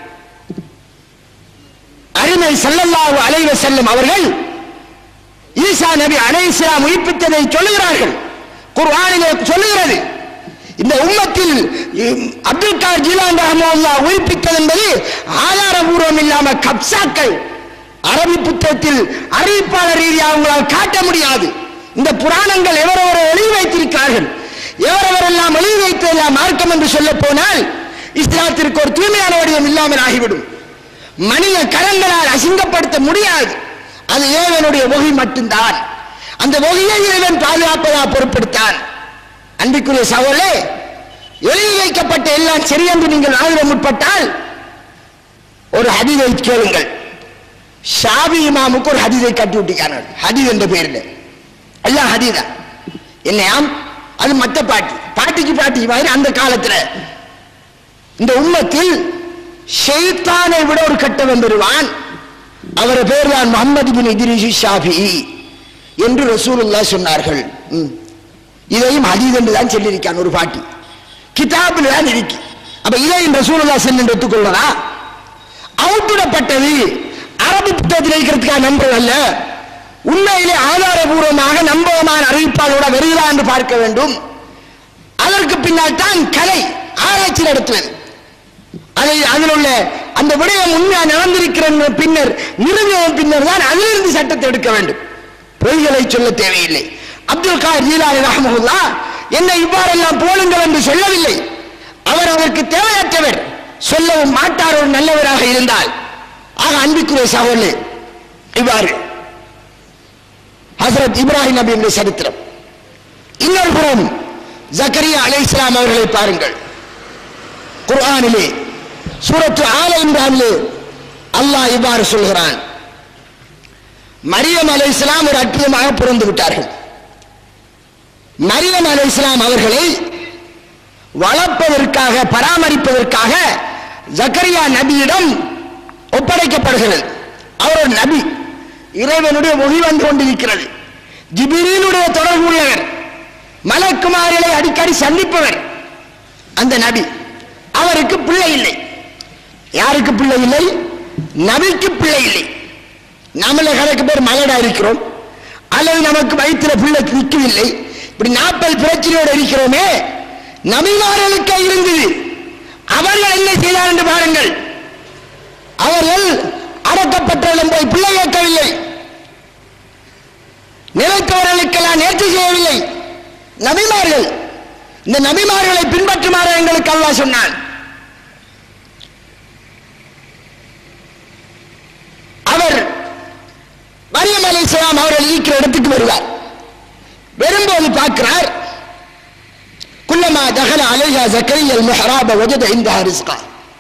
அருமை ஸல்லல்லாஹு அலைஹி வஸல்லம் அவர்கள் ஈசா நபி அலைஹிஸ்ஸலாம் உயிர்ப்பித்ததை சொல்லுகிறார்கள் குர்ஆனிலே சொல்லுகிறது இந்த உம்மத்தில் இம், அப்துல் கார் ஜீலான் ரஹ்மத்துல்லாஹ் உயிர்ப்பித்தது என்பது ஆதாரபூர்வம் இல்லாம கப்சாக்கள் அரபி புத்தகத்தில் அறிவிப்பாளர் ரீதியாக அவங்களால் காட்ட முடியாது இந்த புராணங்கள் எவரவரை எழுதி வைத்திருக்கிறார்கள் எவரவரெல்லாம் எழுதி வைத்ததெல்லாம் மார்க்கம் என்று சொல்ல போனால் இஸ்லாத்திற்கு ஒரு தூய்மையான வடிவம் இல்லாமல் ஆகிவிடும் மனித கரங்களால் அசிங்கப்படுத்த முடியாது அது இறைவனுடைய ஒகி மட்டும்தான் அந்த ஒகியை இறைவன் பாதுகாப்பதா பொறுப்படுத்தான் அன்பிற்குரிய சகோலே எழுதி வைக்கப்பட்ட எல்லாம் சரி என்று நீங்கள் ஆயுத முற்பட்டால் ஒரு ஹதீதை கேளுங்கள் ஷாபி இமாமுக்கு ஒரு ஹதீதை கட்டி விட்டிருக்காங்க ஹதீத் என்ற பெயரில் எல்லாம் ஹதீதா என்னையாம் அது மத்த பாட்டி பாட்டிக்கு பாட்டி மாதிரி அந்த காலத்துல இந்த உம்மத்தில் ஷெய்தானை விட ஒரு கட்டவன் பெறுவான் அவர் பேர் தான் முகமது பின் இத்ரிஸ் ஷாஃபி என்று ரசூலுல்லாஹ் சொன்னார்கள் ம். இதையும் ஹதீத் என்று தான் சொல்லியிருக்கான் ஒரு பாட்டி கிதாபில் தான் இருக்கு அப்ப இதையும் ரசூலுல்லாஹ் சென்று எடுத்துக்கொள்ளதா அவுட்டுடப்பட்டது அரபு புத்தகத்தில் இருக்கிறதுக்காக நம்புறது அல்ல உண்மையிலே ஆதாரபூர்வமாக நம்பகமான அறிவிப்பாளோட வருகிறா என்று பார்க்க வேண்டும் அதற்கு பின்னால் தான் கலை ஆராய்ச்சி நடத்துவது அதை அதில் உள்ள அந்த விடயம் உண்மையா நடந்திருக்கிற பின்னர் நிறுவிய பின்னர் தான் அதிலிருந்து சட்டத்தை எடுக்க வேண்டும் பொய்களை சொல்ல தேவையில்லை அப்துல் கார் ஜீலானி ரஹமுல்லா என்னை இவ்வாறெல்லாம் போலுங்கள் என்று சொல்லவில்லை அவர் அதற்கு தேவையற்றவர் சொல்லவும் மாட்டார் ஒரு நல்லவராக இருந்தால் ஆக அன்பிற்குரிய சகோதரே இவ்வாறு ஹசரத் இப்ராஹிம் நபியினுடைய சரித்திரம் இன்னொரு புறம் ஜக்கரியா அலைஹிஸ்ஸலாம் அவர்களை பாருங்கள் குர்ஆனிலே சூரத்து ஆல இம்ரானிலே அல்லாஹ் இவ்வாறு சொல்கிறான் மரியம் அலைஹிஸ்ஸலாம் ஒரு அற்புதமாக பிறந்து விட்டார்கள் மரியம் அலைஹிஸ்ஸலாம் அவர்களை வளர்ப்பதற்காக பராமரிப்பதற்காக ஜக்கரியா நபியிடம் ஒப்படைக்கப்படுகிறது அவர் ஒரு நபி இறைவனுடைய மொழி வந்து கொண்டிருக்கிறது ஜிபிரீனுடைய தொடர்பு உள்ளவர் மலக்குமார்களை அடிக்கடி சந்திப்பவர் அந்த நபி அவருக்கு பிள்ளை இல்லை யாருக்கு பிள்ளை இல்லை நபிக்கு பிள்ளை இல்லை நம்மள கணக்கு பேர் மலடா இருக்கிறோம் அல்லது நமக்கு வயிற்றுல பிள்ளை நிற்கவில்லை இப்படி நாற்பது பிரச்சனையோடு இருக்கிறோமே நபிமார்களுக்கு இருந்தது அவர்கள் என்ன செய்தார் என்று பாருங்கள் அவர்கள் அடக்கப்பட்டவர்களும் போய் பிள்ளை கேட்கவில்லை நிலைத்தவர்களுக்கெல்லாம் நேர்ச்சி செய்யவில்லை நபிமார்கள் இந்த நபிமார்களை பின்பற்றுமாறு எங்களுக்கு அல்லாஹ் சொன்னான் அவர் மரியம் அலைஹிஸ்ஸலாம் அவர்கள் இருக்கிற இடத்துக்கு வருவார் வரும்போது பார்க்கிறார் குல்லமா தகல அலைஹா ஜக்கரியா المحراب وجد عندها رزقا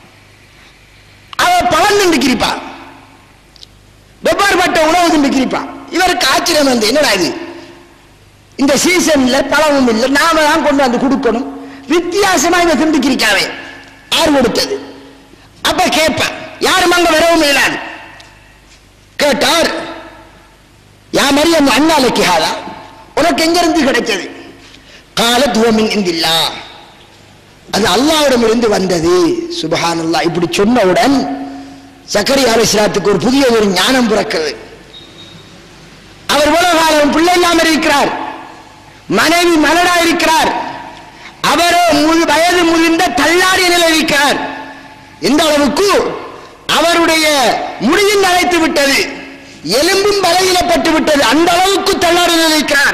அவ பழம் திண்டுக்கிறிப்பா வெவ்வேறுபட்ட உணவு திண்டுக்கிறிப்பா இவருக்கு ஆச்சரியம் வந்து என்னடா இது இந்த சீசன்ல பழமும் இல்லை நாம தான் கொண்டு வந்து கொடுக்கணும் வித்தியாசமா இவ திண்டுக்கிறிக்காவே யார் கொடுத்தது அப்ப கேட்பேன் யாரும் அங்க வரவும் இல்லாது கேட்டார் யா மரியம் அண்ணாலைக்கு ஹாதா உனக்கு எங்கிருந்து கிடைச்சது கால துவமின் இந்தில்லா அது அல்லாவிடம் இருந்து வந்தது சுபஹான் அல்லாஹ் இப்படி சொன்னவுடன் சக்கரி அலிஸ்லாத்துக்கு ஒரு புதிய ஒரு ஞானம் பிறக்குது அவர் இவ்வளவு காலம் பிள்ளை இல்லாமல் இருக்கிறார் மனைவி மலடா இருக்கிறார் அவரோ முழு வயது முதிர்ந்த தள்ளாடிய நிலை இருக்கிறார் எந்த அளவுக்கு அவருடைய முடியும் நரைத்து விட்டது எலும்பும் பலகீனப்பட்டு விட்டது அந்த அளவுக்கு தள்ளாடி நிலைக்கிறார்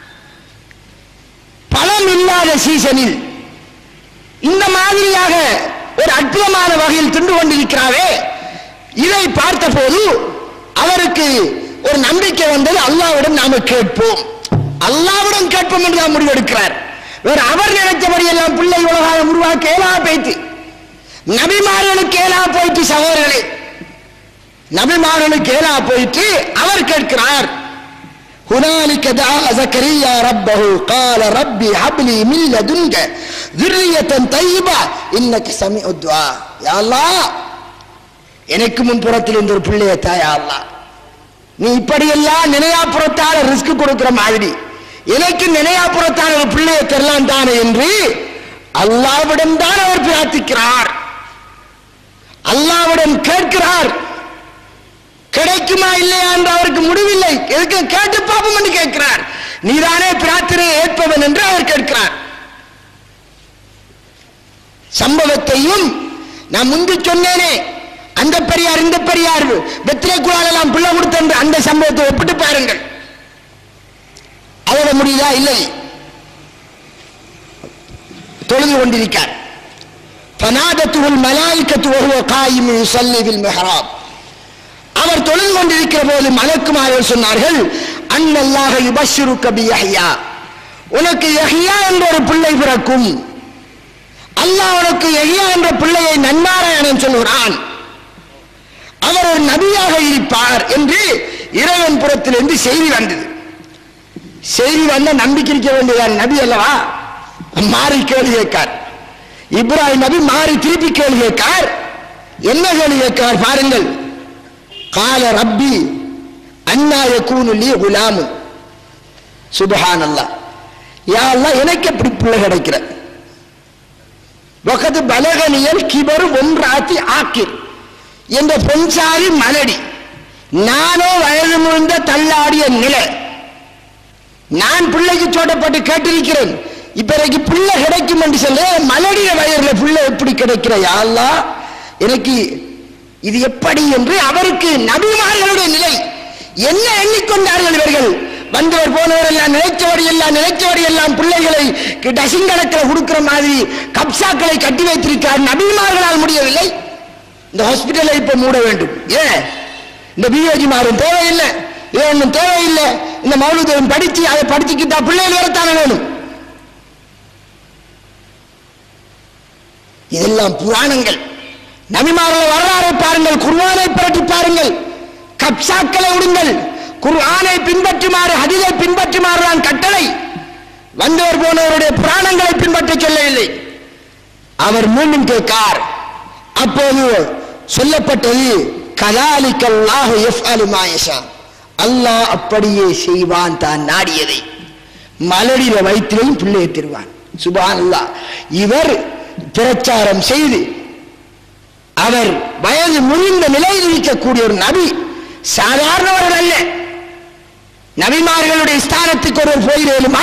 பழம் இல்லாத சீசனில் இந்த மாதிரியாக ஒரு அற்புதமான வகையில் தின்று கொண்டிருக்கிறாரே இதை பார்த்தபோது அவருக்கு ஒரு நம்பிக்கை வந்தது அல்லாவிடம் நாம கேட்போம் அல்லாவிடம் கேட்போம் என்று நாம் முடிவெடுக்கிறார் வேறு அவர் நினைத்தபடி எல்லாம் பிள்ளை உலகாக உருவாக்க ஏலா பேத்து நபிமார்களுக்கு ஏலா போயிட்டு சகோதரர்களே நபிமார்களுக்கு ஏலா போயிட்டு அவர் கேட்கிறார் هنالك دعا زكريا ربه قال ربي هب لي من لدنك ذرية طيبة إنك سميع الدعاء يا الله எனக்கு முன்புறத்தில் இந்த ஒரு பிள்ளைய தாயா அல்லா நீ இப்படியெல்லாம் நினையாப்புறத்தால ரிஸ்க் கொடுக்கிற மாதிரி எனக்கு நினையாப்புறத்தான ஒரு பிள்ளையை தரலாம் தானே என்று அல்லாவிடம் தான் அவர் பிரார்த்திக்கிறார் அல்லாவிடம் கேட்கிறார் கிடைக்குமா இல்லையா என்று அவருக்கு முடிவில்லை எதுக்கு கேட்டு பாப்போம் என்று கேட்கிறார் நீதானே பிரார்த்தனையை ஏற்பவன் என்று அவர் கேட்கிறார் சம்பவத்தையும் நான் முன்பு சொன்னேனே அந்த பெரியார் இந்த பெரியார் வெத்திரை குழாலெல்லாம் பிள்ளை கொடுத்த அந்த சம்பவத்தை ஒப்பிட்டு பாருங்கள் அதோட முடியுதா இல்லை தொழுது கொண்டிருக்கார் فنادته الملائكة وهو قائم يصلي في المحراب அவர் தொழுது கொண்டிருக்கிற போது மலக்குமார்கள் சொன்னார்கள் அன்னல்லாக யுபஷிருக்க பி யஹ்யா உனக்கு யஹ்யா என்ற ஒரு பிள்ளை பிறக்கும் அல்லாஹ் உனக்கு யஹ்யா என்ற பிள்ளையை நன்மாராயணன் சொல்கிறான் அவர் ஒரு நபியாக இருப்பார் என்று இறைவன் புறத்திலிருந்து செய்தி வந்தது செய்தி வந்த நம்பிக்கை இருக்க வேண்டியதான் நபி அல்லவா மாறி கேள்வி கேட்கார் இப்ராஹிம் நபி மாறி திருப்பி கேள்வி கேட்கார் என்ன கேள்வி கேட்கார் பாருங்கள் கால ரப்பி அண்ணா யகூனு லீ குலாமு சுபஹான் அல்லாஹ் யா அல்லாஹ் எனக்கு எப்படி பிள்ளை கிடைக்கிற வகது பலகனியல் கிபரு ஒன்றாத்தி ஆக்கிர் என்ற பொன்சாரி மலடி நானோ வயது முழுந்த தள்ளாடிய நிலை நான் பிள்ளைக்கு சோட்டப்பட்டு கேட்டிருக்கிறேன் இப்ப எனக்கு பிள்ளை கிடைக்கும் என்று சொல்ல மலடிய வயதுல பிள்ளை எப்படி கிடைக்கிற யா அல்லாஹ் எனக்கு இது எப்படி என்று அவருக்கு நபிமார்களுடைய நிலை என்ன எண்ணிக்கொண்டார்கள் இவர்கள் வந்தவர் போனவர் எல்லாம் நினைச்சவடி எல்லாம் நினைச்சவடி எல்லாம் பிள்ளைகளை டசின் கணக்கில் கொடுக்கிற மாதிரி கப்சாக்களை கட்டி வைத்திருக்கிறார் நபிமார்களால் முடியவில்லை இந்த ஹாஸ்பிட்டலை இப்ப மூட வேண்டும் ஏன் இந்த பிஓஜி மாறும் தேவையில்லை இது ஒன்றும் தேவையில்லை இந்த மௌலுதேவன் படிச்சு அதை படிச்சுக்கிட்டா பிள்ளைகள் வரத்தானே வேணும் இதெல்லாம் புராணங்கள் நபிமார்கள் வரலாறை பாருங்கள் குர்ஆனை புரட்டி பாருங்கள் கப்சாக்களை விடுங்கள் குர்ஆனை பின்பற்றுமாறு ஹதீஸை பின்பற்றுமாறு தான் கட்டளை வந்தவர் போனவருடைய புராணங்களை பின்பற்ற சொல்லவில்லை அவர் மீண்டும் கேட்கார் அப்போது சொல்லப்பட்டது கதாலிக்கல்லாஹு எஃப்அலு மா யஷா அல்லாஹ் அப்படியே செய்வான் தான் நாடியதை மலடில வயிற்றிலையும் பிள்ளையை தருவான் சுபான் இவர் பிரச்சாரம் செய்து அவர் வயது முறிந்த நிலையில் இருக்கக்கூடிய ஒரு நபி சாதாரணவர்கள் அல்ல நபிமார்களுடைய ஸ்தானத்துக்கு ஒருவர் போயிடலுமா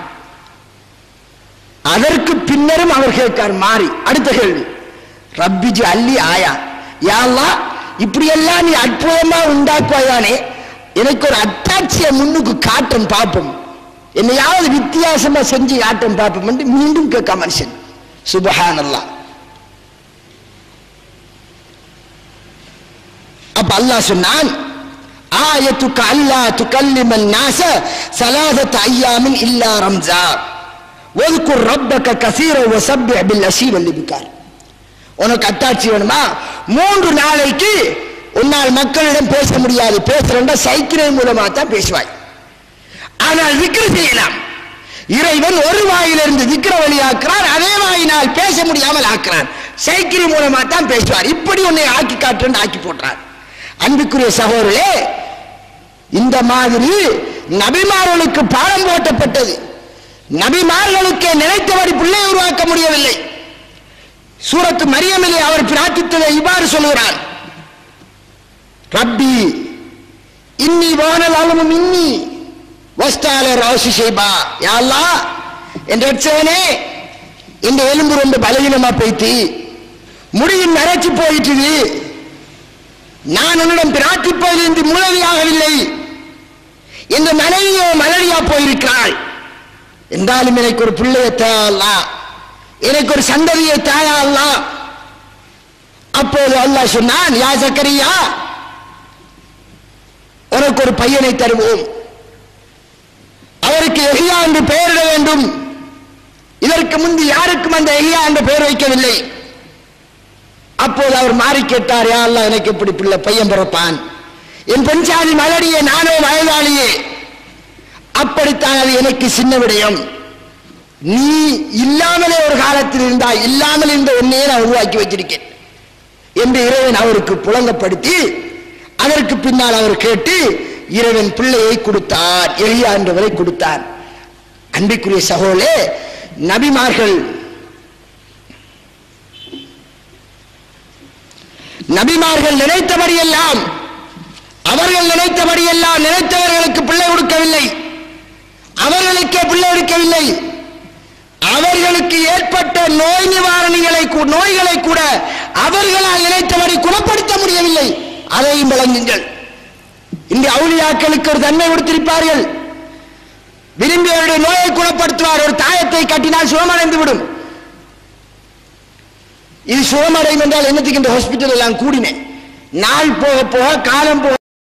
அதற்கு பின்னரும் அவர் கேட்கார் மாறி அடுத்த கேள்வி ரப்பிஜி அள்ளி ஆயா யாழ்லா இப்படியெல்லாம் நீ அற்புதமா உண்டாக்குவாயானே எனக்கு ஒரு அத்தாட்சியை முன்னுக்கு காட்டும் பார்ப்போம் என்னையாவது வித்தியாசமா செஞ்சு காட்டும் பார்ப்போம் என்று மீண்டும் கேட்க மனுஷன் சுபஹானல்லாஹ் அப்ப அல்லாஹ் சொன்னான் ஆயத்துக்க அல்லா துகல்லிமன் நாச சலாதத் ஐயாமின் இல்லா ரம்ஜா ஒதுக்குர் ரப்பக்க கசீர வசப்பி அபில் அசி வல்லிபிக்கார் உனக்கு அத்தாட்சி வேணுமா மூன்று நாளைக்கு உன்னால் மக்களிடம் பேச முடியாது பேசுறா சைக்கிள் மூலமா தான் பேசுவாய் ஆனால் விக்கிர செய்யலாம் இறைவன் ஒரு வாயிலிருந்து விக்கிர வழியாக்குறார் அதே வாயினால் பேச முடியாமல் ஆக்குறான் சைக்கிள் மூலமா தான் பேசுவார் இப்படி உன்னை ஆக்கி காட்டுன்னு ஆக்கி போட்டார் அன்புக்குரிய சகோதரே இந்த மாதிரி நபிமார்களுக்கு பாடம் போட்டப்பட்டது நபிமார்களுக்கு நினைத்தபடி பிள்ளை உருவாக்க முடியவில்லை சூரத்து மரியமிலே அவர் பிரார்த்தித்ததை இவ்வாறு சொல்கிறார் ரப்பி இன்னி வானல் அளவும் இன்னி வஸ்தால ராசி செய்பா யாழ்லா என்ற ரட்சகனே இந்த எலும்பு ரொம்ப பலவீனமா போயிட்டு முடியும் நரைச்சு போயிட்டுது நான் உன்னிடம் பிரார்த்திப்பதில் இன்று மூலவியாகவில்லை இந்த மனைவியோ மலடியா போயிருக்கிறாள் என்றாலும் எனக்கு ஒரு பிள்ளையை தாயல்லா எனக்கு ஒரு சந்ததியை தாயா அல்லா அப்போது அல்லாஹ் சொன்னான் யா சக்கரியா உனக்கு ஒரு பையனை தருவோம் அவருக்கு எஹியா என்று பெயரிட வேண்டும் இதற்கு முன்பு யாருக்கும் அந்த எஹியா என்ற பெயர் வைக்கவில்லை அப்போது அவர் மாறி கேட்டார் யா அல்லாஹ் எனக்கு எப்படி பிள்ளை பையன் பிறப்பான் என் பெண் சாதி மலடியே நானோ வயதாளியே அப்படித்தான் அது எனக்கு சின்ன விடயம் நீ இல்லாமலே ஒரு காலத்தில் இருந்தா இல்லாமல் இருந்த உன்னையே நான் உருவாக்கி வச்சிருக்கேன் என்று இறைவன் அவருக்கு புழங்கப்படுத்தி அதற்கு பின்னால் அவர் கேட்டு இறைவன் பிள்ளையை கொடுத்தார் எளியா என்றவரை கொடுத்தார் அன்பிற்குரிய சகோலே நபிமார்கள் நபிமார்கள் நினைத்தபடியெல்லாம் அவர்கள் நினைத்தபடியெல்லாம் நினைத்தவர்களுக்கு பிள்ளை கொடுக்கவில்லை அவர்களுக்கே பிள்ளை கொடுக்கவில்லை அவர்களுக்கு ஏற்பட்ட நோய் நிவாரணிகளை கூ- நோய்களை கூட அவர்களால் நினைத்தபடி குணப்படுத்த முடியவில்லை அதையும் விளங்குங்கள் இன்று அவுளியாக்களுக்கு ஒரு தன்மை கொடுத்திருப்பார்கள் விரும்பியவருடைய நோயை குணப்படுத்துவார் ஒரு தாயத்தை கட்டினால் சுகமடைந்து விடும் இது சுகமடையும் என்றால் என்னத்துக்கு இந்த ஹாஸ்பிட்டல் எல்லாம் கூடினேன் நாள் போக போக காலம் போக